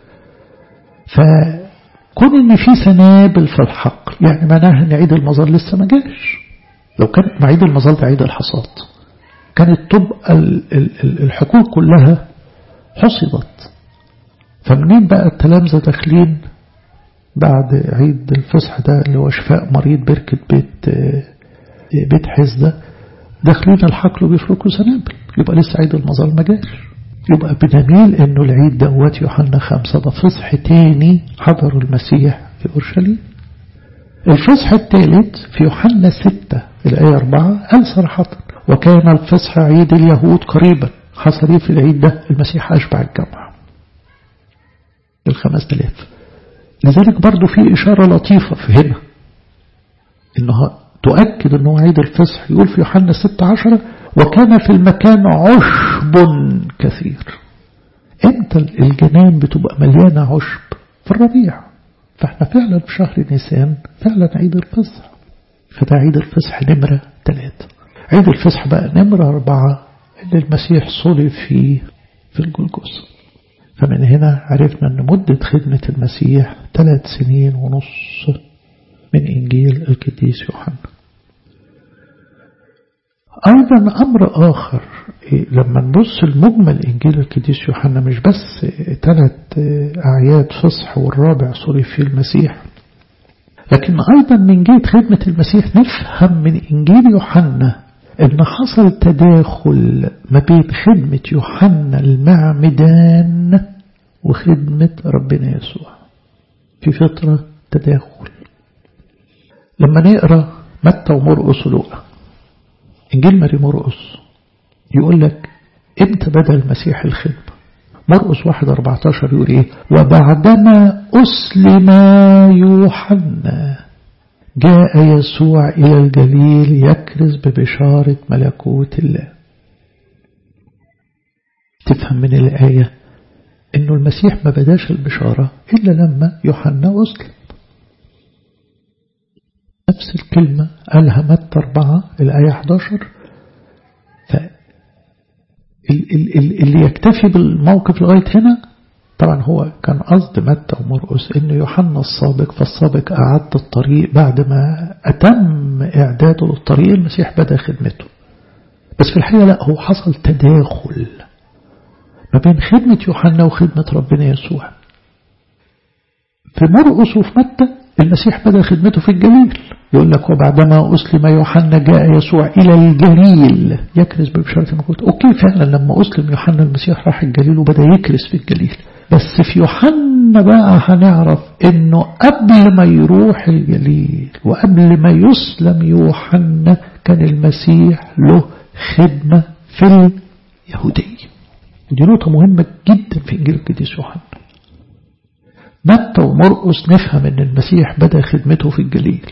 فكون ان في سنابل في الحقل يعني معناها ان عيد المظال لسه ما جاش لو كان مع عيد المظال ده عيد الحصاد كانت تبقى الحقول كلها حصدت فمنين بقى التلامذة داخلين بعد عيد الفصح ده اللي هو شفاء مريض بركة بيت بيت حزدة داخلين الحقل وبيفركوا سنابل يبقى لسه عيد المظال ما جاش يبقى بنميل انه العيد دوت يوحنا خمسة ده فصح تاني حضروا المسيح في أورشليم الفصح الثالث في يوحنا ستة الآية أربعة قال صراحة وكان الفصح عيد اليهود قريبا حصل ايه في العيد ده المسيح أشبع الجمع الخمس تلاف لذلك برضو في إشارة لطيفة في هنا إنها تؤكد أنه عيد الفصح يقول في يوحنا ستة عشرة وكان في المكان عشب كثير امتى الجنان بتبقى مليانة عشب في الربيع فاحنا فعلا في شهر نيسان فعلا عيد الفصح فده عيد الفصح نمرة ثلاثة عيد الفصح بقى نمرة أربعة اللي المسيح صلب فيه في الجلجوس فمن هنا عرفنا أن مدة خدمة المسيح ثلاث سنين ونص من إنجيل القديس يوحنا أيضا أمر آخر لما نبص المجمل إنجيل القديس يوحنا مش بس ثلاث أعياد فصح والرابع صلب فيه المسيح لكن أيضا من جهة خدمة المسيح نفهم من إنجيل يوحنا إن حصل تداخل ما بين خدمة يوحنا المعمدان وخدمة ربنا يسوع في فترة تداخل لما نقرأ متى ومرقس ولوقا إنجيل ماري مرقس يقول لك امتى بدأ المسيح الخدمة مرقس واحد أربعتاشر يقول إيه وبعدما أسلم يوحنا جاء يسوع إلى الجليل يكرز ببشارة ملكوت الله تفهم من الآية إنه المسيح ما بداش البشارة إلا لما يوحنا أسلم نفس الكلمة قالها متى أربعة الآية 11 اللي يكتفي بالموقف لغاية هنا طبعا هو كان قصد متى ومرقس ان يوحنا السابق فالسابق أعد الطريق بعد ما أتم إعداده للطريق المسيح بدأ خدمته بس في الحقيقة لا هو حصل تداخل ما بين خدمة يوحنا وخدمة ربنا يسوع في مرقس وفي متى المسيح بدأ خدمته في الجليل يقول لك وبعدما أسلم يوحنا جاء يسوع إلى الجليل يكرز ببشارة الملكوت أوكي فعلا لما أسلم يوحنا المسيح راح الجليل وبدأ يكرز في الجليل بس في يوحنا بقى هنعرف انه قبل ما يروح الجليل وقبل ما يسلم يوحنا كان المسيح له خدمة في اليهودية ودي نقطة مهمة جدا في إنجيل القديس يوحنا متى ومرقس نفهم ان المسيح بدأ خدمته في الجليل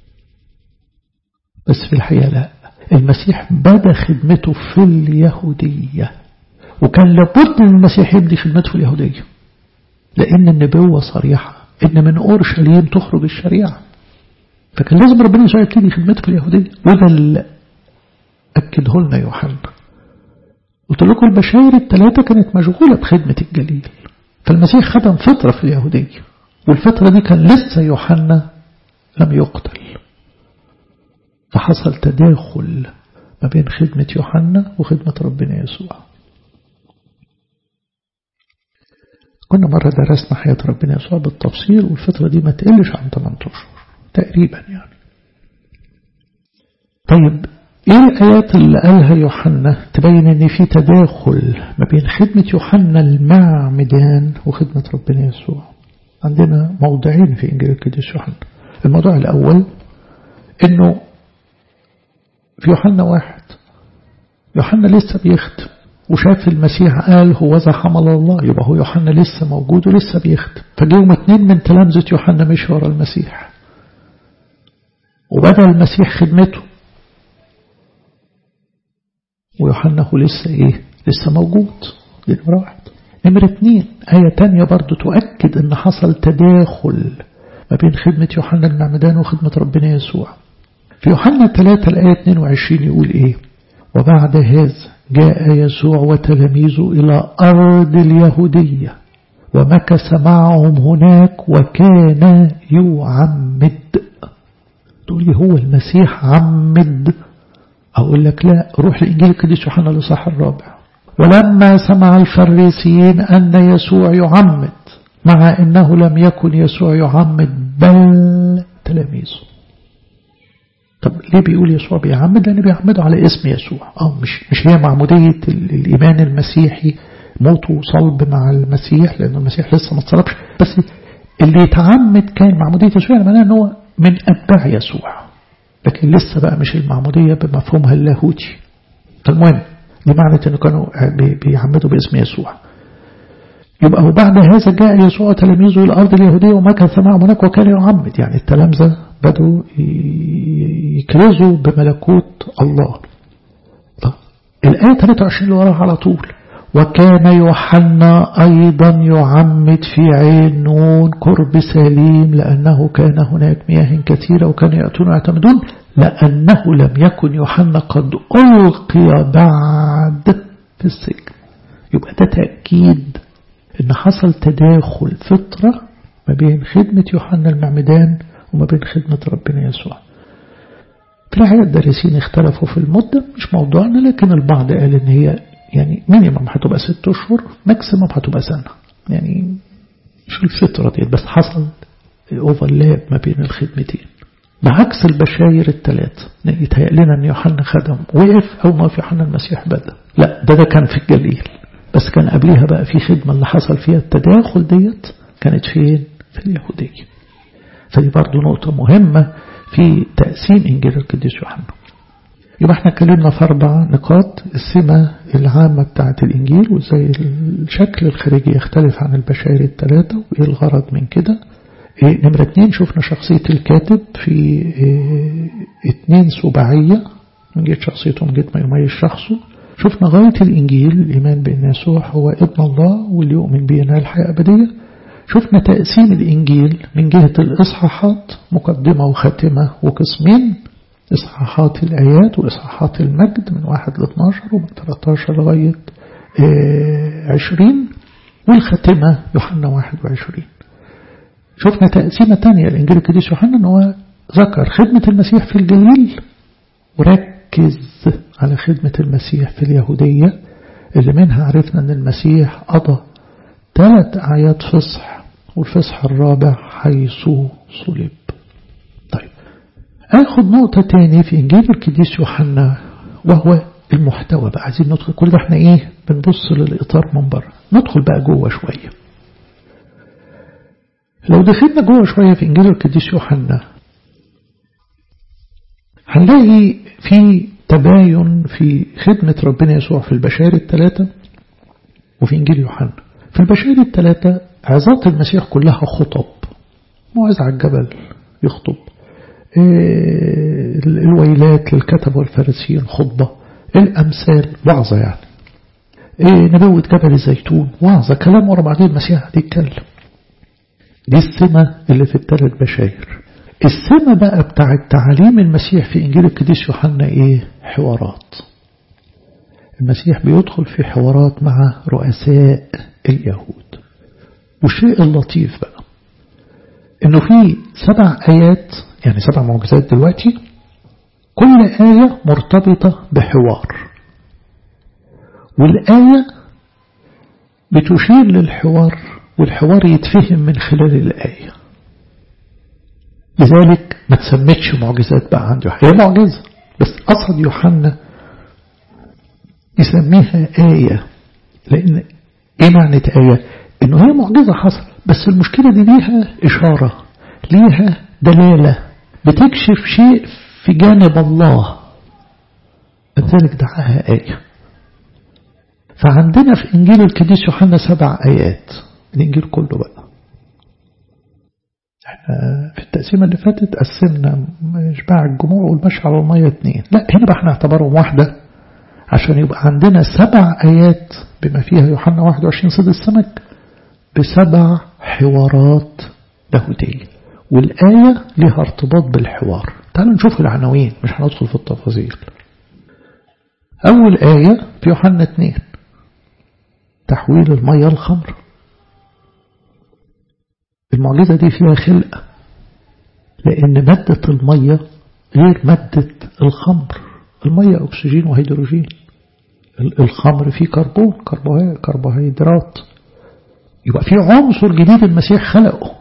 بس في الحقيقة لا المسيح بدأ خدمته في اليهودية وكان لابد ان المسيح يبدي خدمته في اليهودية لأن النبوة صريحة إن من أورشليم تخرج الشريعة فكان لازم ربنا يسوع يبتدي خدمته في اليهودية وده اللي أكده لنا يوحنا قلت لكم البشاير الثلاثة كانت مشغولة بخدمة الجليل فالمسيح خدم فترة في اليهودية والفترة دي كان لسه يوحنا لم يقتل فحصل تداخل ما بين خدمة يوحنا وخدمة ربنا يسوع كنا مرة درسنا حياة ربنا يسوع بالتفصيل والفترة دي ما تقلش عن 8 أشهر تقريبا يعني طيب ايه الآيات اللي قالها يوحنا تبين ان في تداخل ما بين خدمة يوحنا المعمدان وخدمة ربنا يسوع عندنا موضعين في إنجيل القديس يوحنا الموضوع الأول انه في يوحنا واحد يوحنا لسه بيختم وشاف المسيح قال هو ذا حمل الله يبقى هو يوحنا لسه موجود ولسه بيختم فجيهم اتنين من تلامذة يوحنا مشي ورا المسيح وبدأ المسيح خدمته ويوحنا هو لسه ايه لسه موجود دي نمرة واحد نمرة اتنين آية تانية برضو تؤكد ان حصل تداخل ما بين خدمة يوحنا المعمدان وخدمة ربنا يسوع في يوحنا 3 الآية 22 يقول ايه وبعد هذا جاء يسوع وتلاميذه إلى أرض اليهودية ومكث معهم هناك وكان يعمد تقول لي هو المسيح عمد أقول لك لا روح لإنجيل القديس يوحنا الإصحاح الرابع ولما سمع الفريسيين أن يسوع يعمد مع أنه لم يكن يسوع يعمد بل تلاميذه طب ليه بيقول يسوع بيعمد لأنه بيعمده على اسم يسوع اه مش مش هي معمودية الإيمان المسيحي موت وصلب مع المسيح لأن المسيح لسه ما اتصلبش بس اللي يتعمد كان معمودية يسوع يعني معناه أنه من أتباع يسوع لكن لسه بقى مش المعمودية بمفهومها اللاهوتي فالمهم دي معنى أنه كانوا بيعمدوا باسم يسوع يبقى وبعد هذا جاء يسوع تلاميذه إلى الأرض اليهودية ومكث معهم هناك وكان يعمد يعني التلامذة بدوا يكرزوا بملكوت الله طب الآية 23 اللي وراها على طول وكان يوحنا أيضا يعمد في عين نون قرب سليم لأنه كان هناك مياه كثيرة وكانوا يأتون ويعتمدون لأنه لم يكن يوحنا قد ألقي بعد في السجن يبقى ده تأكيد إن حصل تداخل فطرة ما بين خدمة يوحنا المعمدان وما بين خدمة ربنا يسوع في الحقيقة الدارسين اختلفوا في المدة مش موضوعنا لكن البعض قال إن هي يعني مينيمم هتبقى ست أشهر ماكسيمم هتبقى سنة يعني مش الفترة دي بس حصل اوفرلاب ما بين الخدمتين بعكس البشاير الثلاثة يتهيأ لنا أن يوحنا خدم وقف أو ما في يوحنا المسيح بدأ لا ده ده كان في الجليل بس كان قبليها بقى في خدمة اللي حصل فيها التداخل ديت كانت فين في اليهودية فدي برضو نقطة مهمة في تقسيم إنجيل القديس يوحنا يبقى احنا اتكلمنا في أربع نقاط السمة العامة بتاعة الإنجيل وازاي الشكل الخارجي يختلف عن البشائر الثلاثة وإيه الغرض من كده إيه نمرة اتنين شفنا شخصية الكاتب في إيه اتنين سباعية من جهة شخصيته من جهة ما يميز شخصه شفنا غاية الإنجيل الإيمان بأن يسوع هو ابن الله واللي يؤمن به ينال الحياة الأبدية شفنا تقسيم الإنجيل من جهة الإصحاحات مقدمة وخاتمة وقسمين إصحاحات الآيات وإصحاحات المجد من واحد ل 12 ومن 13 لغاية عشرين والخاتمة يوحنا 21 شفنا تقسيمة تانية الإنجيل القديس يوحنا أنه ذكر خدمة المسيح في الجليل وركز على خدمة المسيح في اليهودية اللي منها عرفنا أن المسيح قضى ثلاث أعياد فصح والفصح الرابع حيث صلب طيب أخذ نقطة تاني في إنجيل القديس يوحنا وهو المحتوى بقى عايزين ندخل كل ده احنا ايه بنبص للإطار من بره ندخل بقى جوه شوية لو دخلنا جوه شوية في إنجيل القديس يوحنا هنلاقي في تباين في خدمة ربنا يسوع في البشائر الثلاثة وفي إنجيل يوحنا في البشائر الثلاثة عظات المسيح كلها خطب موعظة على الجبل يخطب الويلات للكتب والفارسيين خطبة الأمثال وعظة يعني نبوة جبل الزيتون وعظة كلام ورا بعضين المسيح يتكلم دي السمة اللي في الثلاث بشاير السمة بقى بتاع التعاليم المسيح في إنجيل القديس يوحنا إيه حوارات المسيح بيدخل في حوارات مع رؤساء اليهود والشيء اللطيف بقى إنه في سبع آيات يعني سبع معجزات دلوقتي كل آية مرتبطة بحوار والآية بتشير للحوار والحوار يتفهم من خلال الآية لذلك ما تسمتش معجزات بقى عند يوحنا هي معجزة بس قصد يوحنا يسميها آية لأن إيه معنى آية إنه هي معجزة حصل بس المشكلة دي ليها إشارة ليها دلالة بتكشف شيء في جانب الله لذلك دعاها آية فعندنا في إنجيل القديس يوحنا سبع آيات الإنجيل كله بقى احنا في التقسيمة اللي فاتت قسمنا إشباع الجموع والمشي على المية اتنين لا هنا بقى احنا اعتبرهم واحدة عشان يبقى عندنا سبع آيات بما فيها يوحنا 21 صيد السمك بسبع حوارات لاهوتية والآية لها ارتباط بالحوار تعالوا نشوف العناوين مش هندخل في التفاصيل أول آية في يوحنا 2 تحويل المية الخمر المعجزة دي فيها خلقة لأن مادة المية غير مادة الخمر المية أكسجين وهيدروجين الخمر فيه كربون كربوهيدرات يبقى في عنصر جديد المسيح خلقه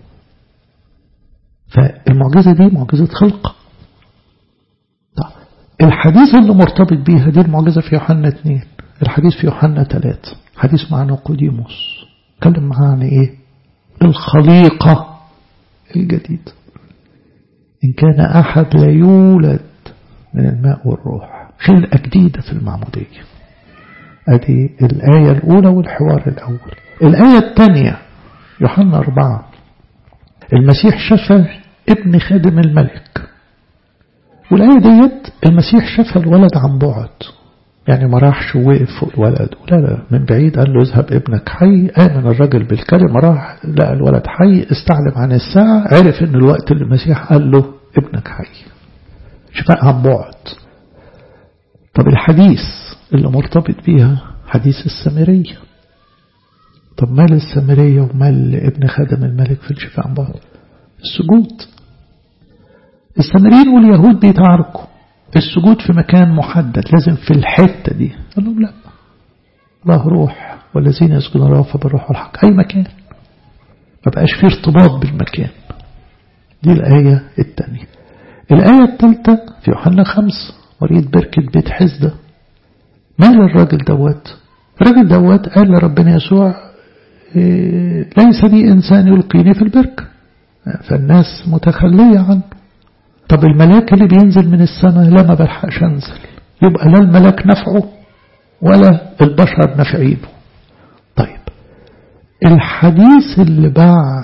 فالمعجزة دي معجزة خلق طيب الحديث اللي مرتبط بيها دي المعجزة في يوحنا 2 الحديث في يوحنا 3 حديث مع نيقوديموس اتكلم معاه عن ايه الخليقة الجديدة إن كان أحد لا يولد من الماء والروح خلقة جديدة في المعمودية أدي الآية الأولى والحوار الأول الآية الثانية يوحنا أربعة المسيح شفى ابن خادم الملك والآية ديت المسيح شفى الولد عن بعد يعني ما راحش ووقف فوق الولد لا لا من بعيد قال له اذهب ابنك حي آمن الرجل بالكلمة راح لقى الولد حي استعلم عن الساعة عرف ان الوقت اللي المسيح قال له ابنك حي شفاء عن بعد طب الحديث اللي مرتبط بيها حديث السامرية طب مال السامرية ومال ابن خادم الملك في الشفاء عن بعد السجود السامريين واليهود بيتعاركوا السجود في مكان محدد لازم في الحتة دي قال لهم لا الله روح والذين يسجدون الله فبالروح والحق أي مكان ما بقاش فيه ارتباط بالمكان دي الآية الثانية الآية الثالثة في يوحنا خمس وريد بركة بيت حزدة مال الراجل دوت الراجل دوت قال لربنا يسوع إيه ليس لي إنسان يلقيني في البركة فالناس متخلية عنه طب الملاك اللي بينزل من السماء لا ما بلحقش انزل يبقى لا الملاك نفعه ولا البشر نافعينه طيب الحديث اللي بعد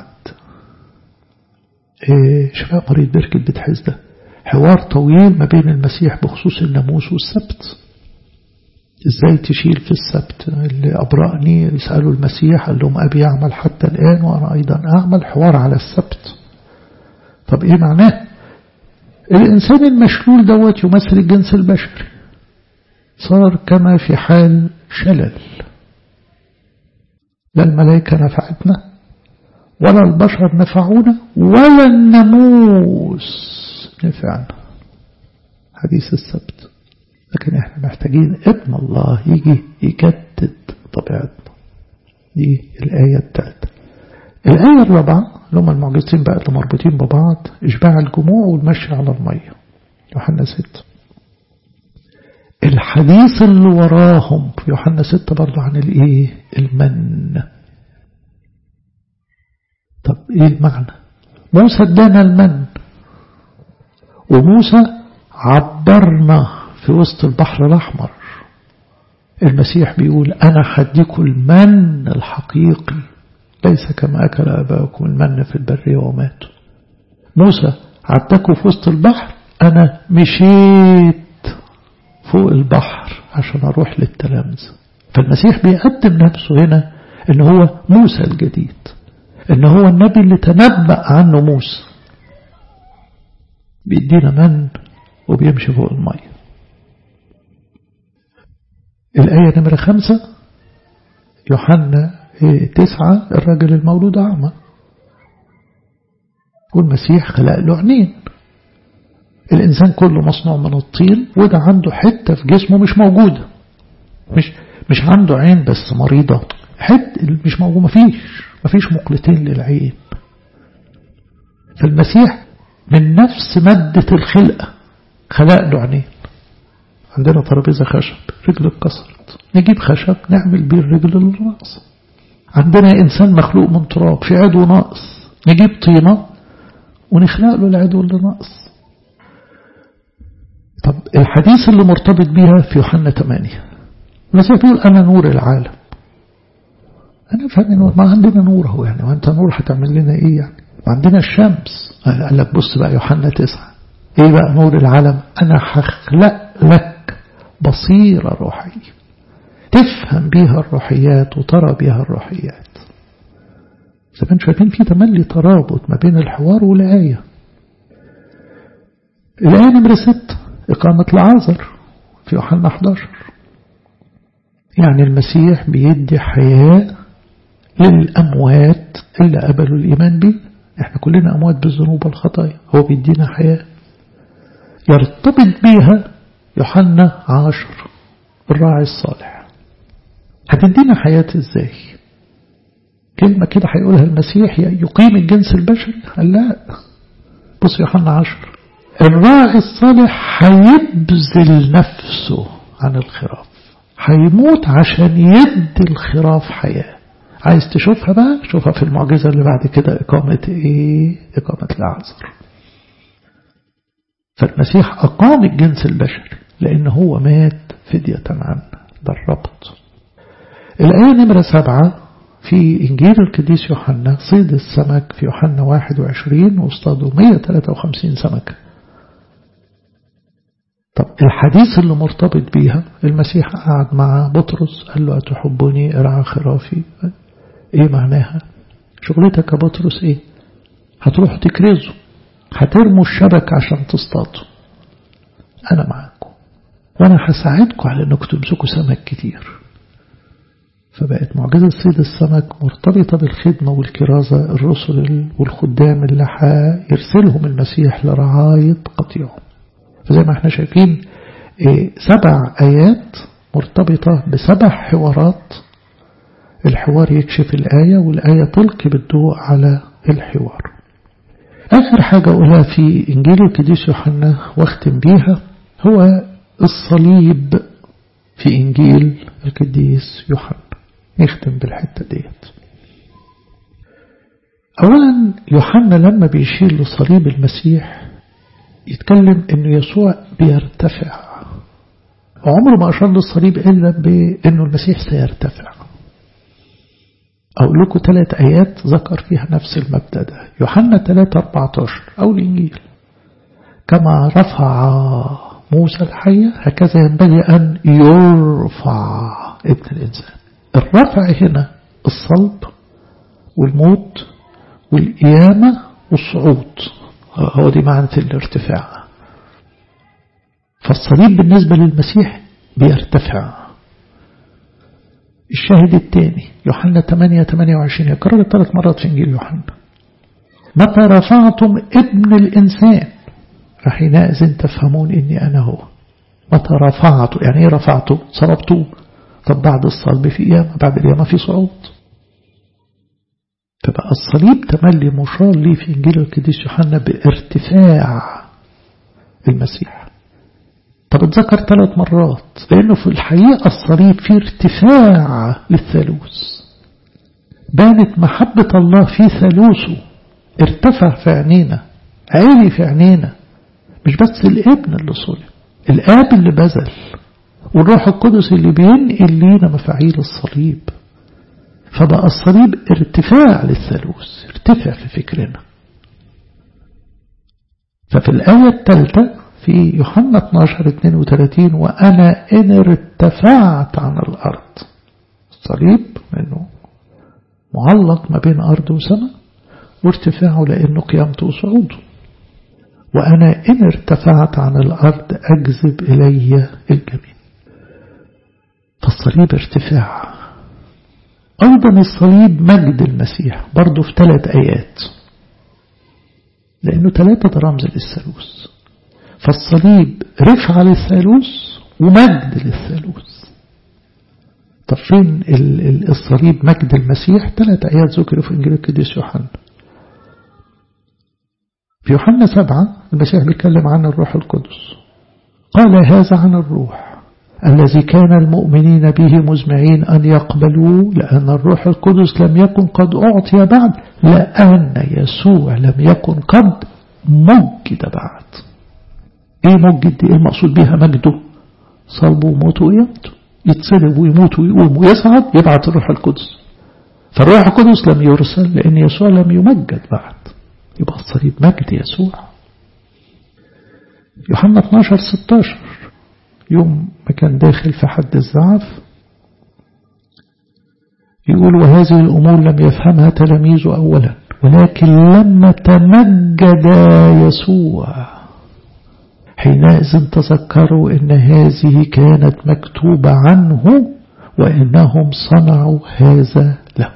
إيه شفاء مريض بركة بيت حزدة حوار طويل ما بين المسيح بخصوص الناموس والسبت ازاي تشيل في السبت اللي أبرأني يسألوا المسيح قال لهم أبي يعمل حتى الآن وأنا أيضا أعمل حوار على السبت طب إيه معناه الإنسان المشلول دوت يمثل الجنس البشري صار كما في حال شلل لا الملائكة نفعتنا ولا البشر نفعونا ولا الناموس نفعنا حديث السبت لكن احنا محتاجين ابن الله يجي يجدد طبيعتنا دي الآية الثالثة الآية الرابعة اللي هم المعجزتين بقى اللي مربوطين ببعض إشباع الجموع والمشي على المية يوحنا ستة الحديث اللي وراهم في يوحنا ستة برضه عن الايه المن طب ايه المعنى موسى ادانا المن وموسى عبرنا في وسط البحر الأحمر المسيح بيقول أنا حديكم المن الحقيقي ليس كما أكل أباؤكم المن في البرية وماتوا موسى عدكم في وسط البحر أنا مشيت فوق البحر عشان أروح للتلامذة فالمسيح بيقدم نفسه هنا إن هو موسى الجديد إن هو النبي اللي تنبأ عنه موسى بيدينا من وبيمشي فوق المية الآية نمرة خمسة يوحنا تسعة الرجل المولود أعمى والمسيح خلق له عينين الإنسان كله مصنوع من الطين وده عنده حتة في جسمه مش موجودة مش مش عنده عين بس مريضة حتة مش موجودة مفيش مفيش مقلتين للعين فالمسيح من نفس مادة الخلقة خلق له عينين عندنا ترابيزة خشب رجل اتكسرت نجيب خشب نعمل بيه الرجل اللي ناقصة عندنا إنسان مخلوق من تراب في عدو ناقص نجيب طينة ونخلق له العدو اللي ناقص طب الحديث اللي مرتبط بيها في يوحنا 8 المسيح بيقول أنا نور العالم أنا فاهم نور ما عندنا نور هو يعني وأنت نور هتعمل لنا إيه يعني وعندنا الشمس قال لك بص بقى يوحنا 9 إيه بقى نور العالم أنا هخلق لك بصيرة روحية تفهم بيها الروحيات وترى بيها الروحيات زي ما انتم شايفين في تملي ترابط ما بين الحوار والآية الآية نمرة 6 إقامة العازر في يوحنا 11 يعني المسيح بيدي حياة للأموات اللي قبلوا الإيمان به احنا كلنا أموات بالذنوب والخطايا هو بيدينا حياة يرتبط بيها يوحنا عشر الراعي الصالح هتدينا حياة ازاي كلمة كده هيقولها المسيح يقيم الجنس البشري قال لا بص يوحنا عشر الراعي الصالح هيبذل نفسه عن الخراف هيموت عشان يدي الخراف حياة عايز تشوفها بقى شوفها في المعجزة اللي بعد كده إقامة إيه إقامة العذر فالمسيح أقام الجنس البشري لأن هو مات فدية عنه ده الربط الآية نمرة سبعة في إنجيل القديس يوحنا صيد السمك في يوحنا 21 واصطادوا 153 سمكة طب الحديث اللي مرتبط بيها المسيح قعد مع بطرس قال له أتحبني ارعى خرافي ايه معناها شغلتك يا بطرس ايه هتروحوا تكرزوا هترموا الشبك عشان تصطادوا انا معاكم وانا هساعدكم على انكم تمسكوا سمك كتير فبقت معجزة صيد السمك مرتبطة بالخدمة والكرازة الرسل والخدام اللي هيرسلهم المسيح لرعاية قطيعهم فزي ما احنا شايفين سبع آيات مرتبطة بسبع حوارات الحوار يكشف الآية والآية تلقي بالضوء على الحوار آخر حاجة أقولها في إنجيل القديس يوحنا واختم بيها هو الصليب في إنجيل القديس يوحنا نختم بالحتة ديت أولا يوحنا لما بيشير لصليب المسيح يتكلم أنه يسوع بيرتفع عمره ما أشار للصليب إلا بأنه المسيح سيرتفع أقول لكم ثلاث آيات ذكر فيها نفس المبدأ ده يوحنا 3 14 أو الإنجيل كما رفع موسى الحية هكذا ينبغي أن يرفع ابن الإنسان الرفع هنا الصلب والموت والقيامة والصعود هو دي معنى الارتفاع فالصليب بالنسبة للمسيح بيرتفع الشاهد الثاني يوحنا 8 28 يكرر ثلاث مرات في إنجيل يوحنا متى رفعتم ابن الإنسان فحينئذ تفهمون إني أنا هو متى رفعته يعني إيه رفعته صلبته طب بعد الصلب في قيامة بعد القيامة في صعود فبقى الصليب تملي مشار لي في إنجيل القديس يوحنا بارتفاع المسيح طب اتذكر ثلاث مرات لأنه في الحقيقة الصليب فيه ارتفاع للثالوث بانت محبة الله في ثالوثه ارتفع في عينينا عالي في عينينا مش بس الابن اللي صلب الآب اللي بذل والروح القدس اللي بينقل لينا مفاعيل الصليب فبقى الصليب ارتفاع للثالوث ارتفع في فكرنا ففي الآية الثالثة في يوحنا 12 32 وأنا إن ارتفعت عن الأرض الصليب لأنه معلق ما بين أرض وسماء وارتفاعه لأنه قيامته وصعوده وأنا إن ارتفعت عن الأرض أجذب إلي الجميع فالصليب ارتفاع أيضا الصليب مجد المسيح برضه في ثلاث آيات لأنه ثلاثة ده رمز للثالوث فالصليب رفع للثالوث ومجد للثالوث طب فين الصليب مجد المسيح ثلاث آيات ذكروا في إنجيل القديس يوحنا في يوحنا سبعة المسيح بيتكلم عن الروح القدس قال هذا عن الروح الذي كان المؤمنين به مزمعين أن يقبلوه لأن الروح القدس لم يكن قد أعطي بعد لأن يسوع لم يكن قد مجد بعد ايه مجد ايه المقصود بها مجده صلبه وموته وقيامته يتصلب ويموت ويقوم ويصعد يبعث الروح القدس فالروح القدس لم يرسل لأن يسوع لم يمجد بعد يبقى الصليب مجد يسوع يوحنا 12 16 يوم ما كان داخل في حد الزعف يقول وهذه الأمور لم يفهمها تلاميذه أولا ولكن لما تمجد يسوع حينئذ تذكروا أن هذه كانت مكتوبة عنه وإنهم صنعوا هذا له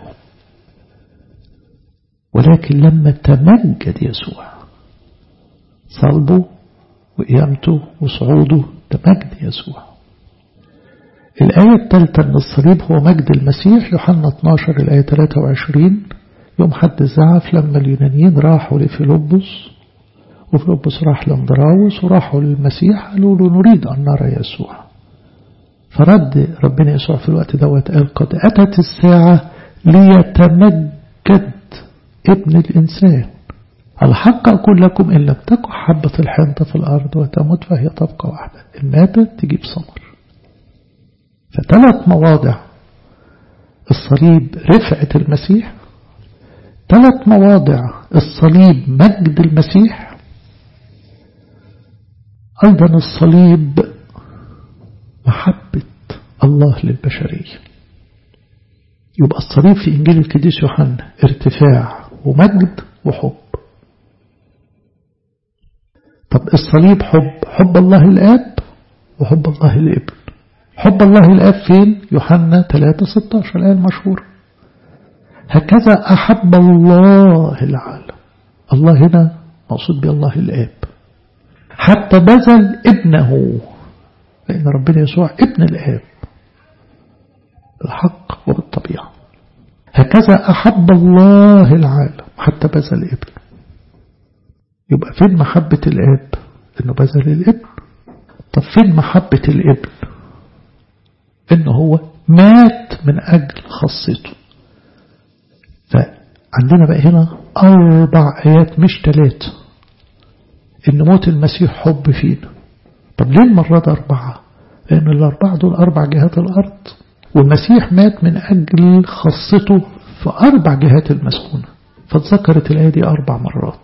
ولكن لما تمجد يسوع صلبه وقيامته وصعوده ده مجد يسوع الآية الثالثة من الصليب هو مجد المسيح يوحنا 12 الآية 23 يوم حد الزعف لما اليونانيين راحوا لفيلبس وفيلبس راح لاندراوس وراحوا للمسيح قالوا له نريد أن نرى يسوع فرد ربنا يسوع في الوقت دوت قال قد أتت الساعة ليتمجد ابن الإنسان الحق أقول لكم إن لم تكن حبة الحنطة في الأرض وتموت فهي تبقى واحدة إن ماتت تجيب ثمر فثلاث مواضع الصليب رفعة المسيح ثلاث مواضع الصليب مجد المسيح أيضا الصليب محبة الله للبشرية يبقى الصليب في إنجيل القديس يوحنا ارتفاع ومجد وحب طب الصليب حب حب الله الآب وحب الله الابن حب الله الآب فين يوحنا 3 16 الآية المشهورة هكذا أحب الله العالم الله هنا مقصود بالله الآب حتى بذل ابنه لأن ربنا يسوع ابن الآب بالحق وبالطبيعة هكذا أحب الله العالم حتى بذل ابنه يبقى فين محبة الآب إنه بذل الابن طب فين محبة الابن إنه هو مات من أجل خاصته فعندنا بقى هنا أربع آيات مش ثلاثة إن موت المسيح حب فينا طب ليه المرة دي أربعة لأن الأربعة دول أربع جهات الأرض والمسيح مات من أجل خاصته في أربع جهات المسكونة فاتذكرت الآية دي أربع مرات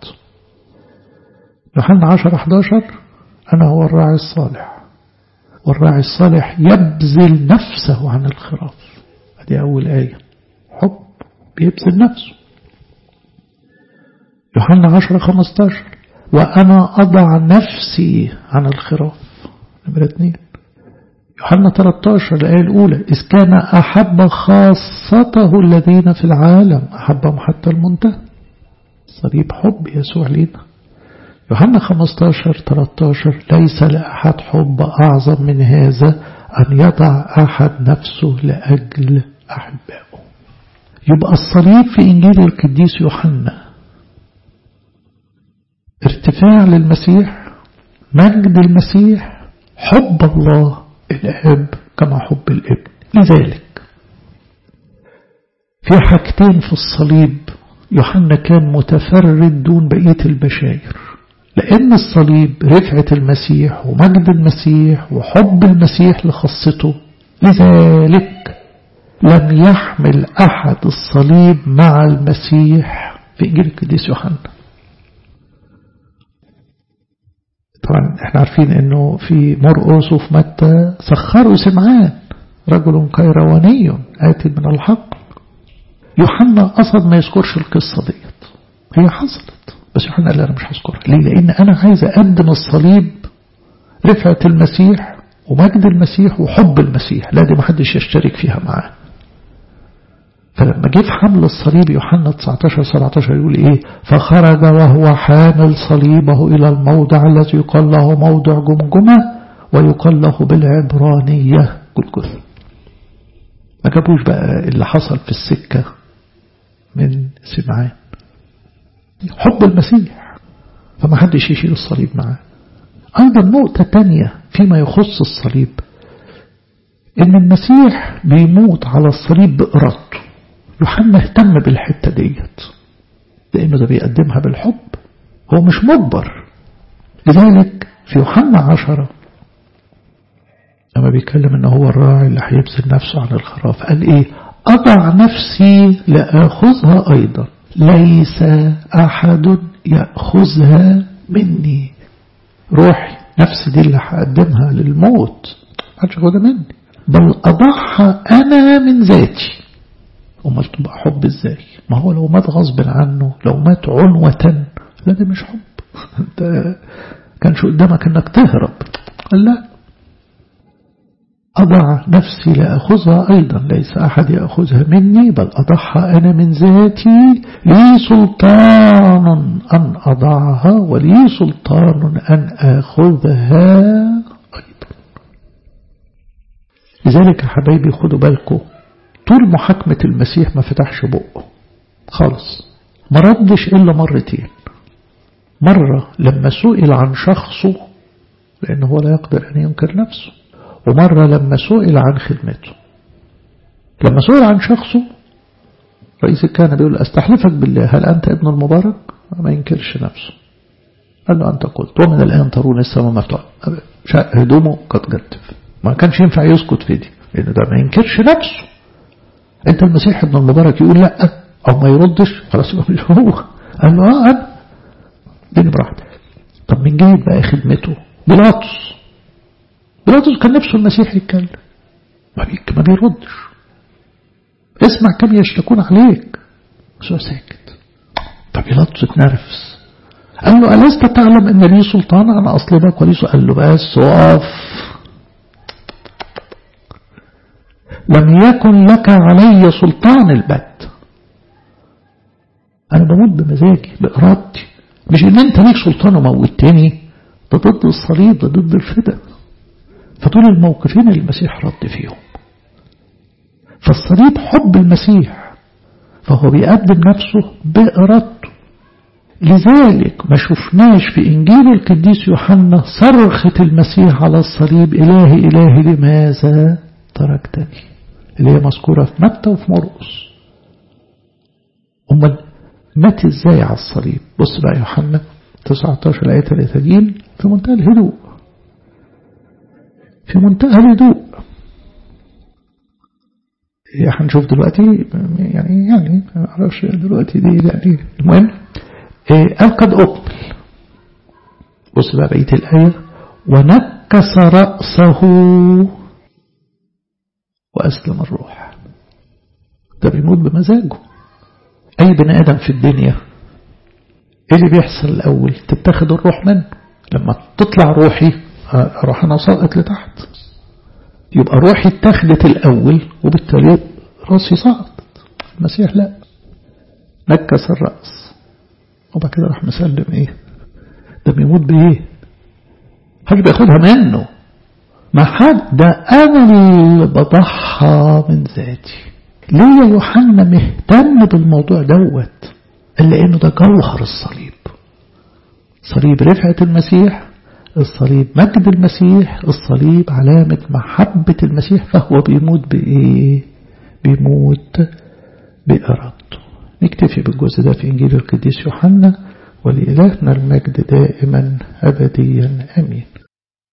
يوحنا 10 11 أنا هو الراعي الصالح والراعي الصالح يبذل نفسه عن الخراف هذه أول آية حب بيبذل نفسه يوحنا 10 15 وأنا أضع نفسي عن الخراف نمرة 2 يوحنا 13 الآية الأولى إذ كان أحب خاصته الذين في العالم أحبهم حتى المنتهى صليب حب يسوع لينا يوحنا 15 13 ليس لأحد حب أعظم من هذا أن يضع أحد نفسه لأجل أحبائه يبقى الصليب في إنجيل القديس يوحنا ارتفاع للمسيح مجد المسيح حب الله الأب كما حب الابن لذلك في حاجتين في الصليب يوحنا كان متفرد دون بقية البشاير لأن الصليب رفعة المسيح ومجد المسيح وحب المسيح لخاصته لذلك لم يحمل أحد الصليب مع المسيح في إنجيل القديس يوحنا طبعا احنا عارفين انه في مرقس وفي متى سخروا سمعان رجل كيرواني آتي من الحق يوحنا قصد ما يذكرش القصة ديت هي حصلت بس يوحنا قال أنا مش هذكرها ليه لأن أنا عايز أقدم الصليب رفعة المسيح ومجد المسيح وحب المسيح لا دي محدش يشترك فيها معاه فلما جه في حمل الصليب يوحنا 19 17 يقول ايه فخرج وهو حامل صليبه الى الموضع الذي يقال له موضع جمجمه ويقال له بالعبرانيه جلجث ما جابوش بقى اللي حصل في السكه من سمعان حب المسيح فما حدش يشيل الصليب معاه أيضا نقطة تانية فيما يخص الصليب إن المسيح بيموت على الصليب بإرادته يوحنا اهتم بالحتة ديت لأنه ده بيقدمها بالحب هو مش مجبر لذلك في يوحنا عشرة لما بيتكلم ان هو الراعي اللي هيبذل نفسه عن الخراف قال ايه أضع نفسي لآخذها أيضا ليس أحد يأخذها مني روحي نفسي دي اللي هقدمها للموت محدش ياخدها مني بل أضعها أنا من ذاتي أمال تبقى حب إزاي ما هو لو مات غصب عنه لو مات عنوة لا ده مش حب انت كانش قدامك انك تهرب قال لا أضع نفسي لأخذها أيضا ليس أحد يأخذها مني بل أضعها أنا من ذاتي لي سلطان أن أضعها ولي سلطان أن أخذها أيضا لذلك يا حبايبي خدوا بالكم طول محاكمة المسيح ما فتحش بقه خالص ما ردش إلا مرتين مرة لما سئل عن شخصه لأنه هو لا يقدر أن ينكر نفسه ومرة لما سئل عن خدمته لما سئل عن شخصه رئيس الكهنة بيقول أستحلفك بالله هل أنت ابن المبارك ما ينكرش نفسه قال له أنت قلت ومن الآن ترون السماء مفتوحة شاء هدومه قد جتف ما كانش ينفع يسكت في دي لأنه ده ما ينكرش نفسه أنت المسيح ابن المبارك يقول لا أو ما يردش خلاص يبقى مش هو قال له آه أنا ديني براحتك طب من جايب بقى خدمته بيلاطس بيلاطس كان نفسه المسيح يتكلم ما, ما بيردش اسمع كم يشتكون عليك بس هو ساكت طب بيلاطس اتنرفز قال له ألست تعلم أن لي سلطان أنا أصلبك ولي قال له بس وقف لم يكن لك علي سلطان البت أنا بموت بمزاجي بإرادتي مش إن أنت ليك سلطان وموتني ده ضد الصليب ده ضد الفدا فدول الموقفين اللي المسيح رد فيهم فالصليب حب المسيح فهو بيقدم نفسه بإرادته لذلك ما شفناش في إنجيل القديس يوحنا صرخة المسيح على الصليب إلهي إلهي لماذا تركتني اللي هي مذكورة في متى وفي مرقس أمال مات إزاي على الصليب بص بقى يوحنا 19 آية 30 في منتهى الهدوء في منتهى الهدوء هنشوف دلوقتي يعني يعني ما اعرفش دلوقتي دي يعني المهم قال قد أقبل بص بقى بقية الآية ونكس رأسه وأسلم الروح ده بيموت بمزاجه أي بني آدم في الدنيا إيه اللي بيحصل الأول تتخذ الروح منه لما تطلع روحي أروح أنا ساقط لتحت يبقى روحي اتخذت الأول وبالتالي راسي سقط المسيح لا نكس الرأس وبعد كده راح مسلم ايه ده بيموت بايه حاجة بياخدها منه ما حد ده انا اللي بضحى من ذاتي ليه يا يوحنا مهتم بالموضوع دوت الا انه ده جوهر الصليب صليب رفعة المسيح الصليب مجد المسيح الصليب علامة محبة المسيح فهو بيموت بإيه بيموت بإرادته نكتفي بالجزء ده في إنجيل القديس يوحنا ولإلهنا المجد دائما أبديا أمين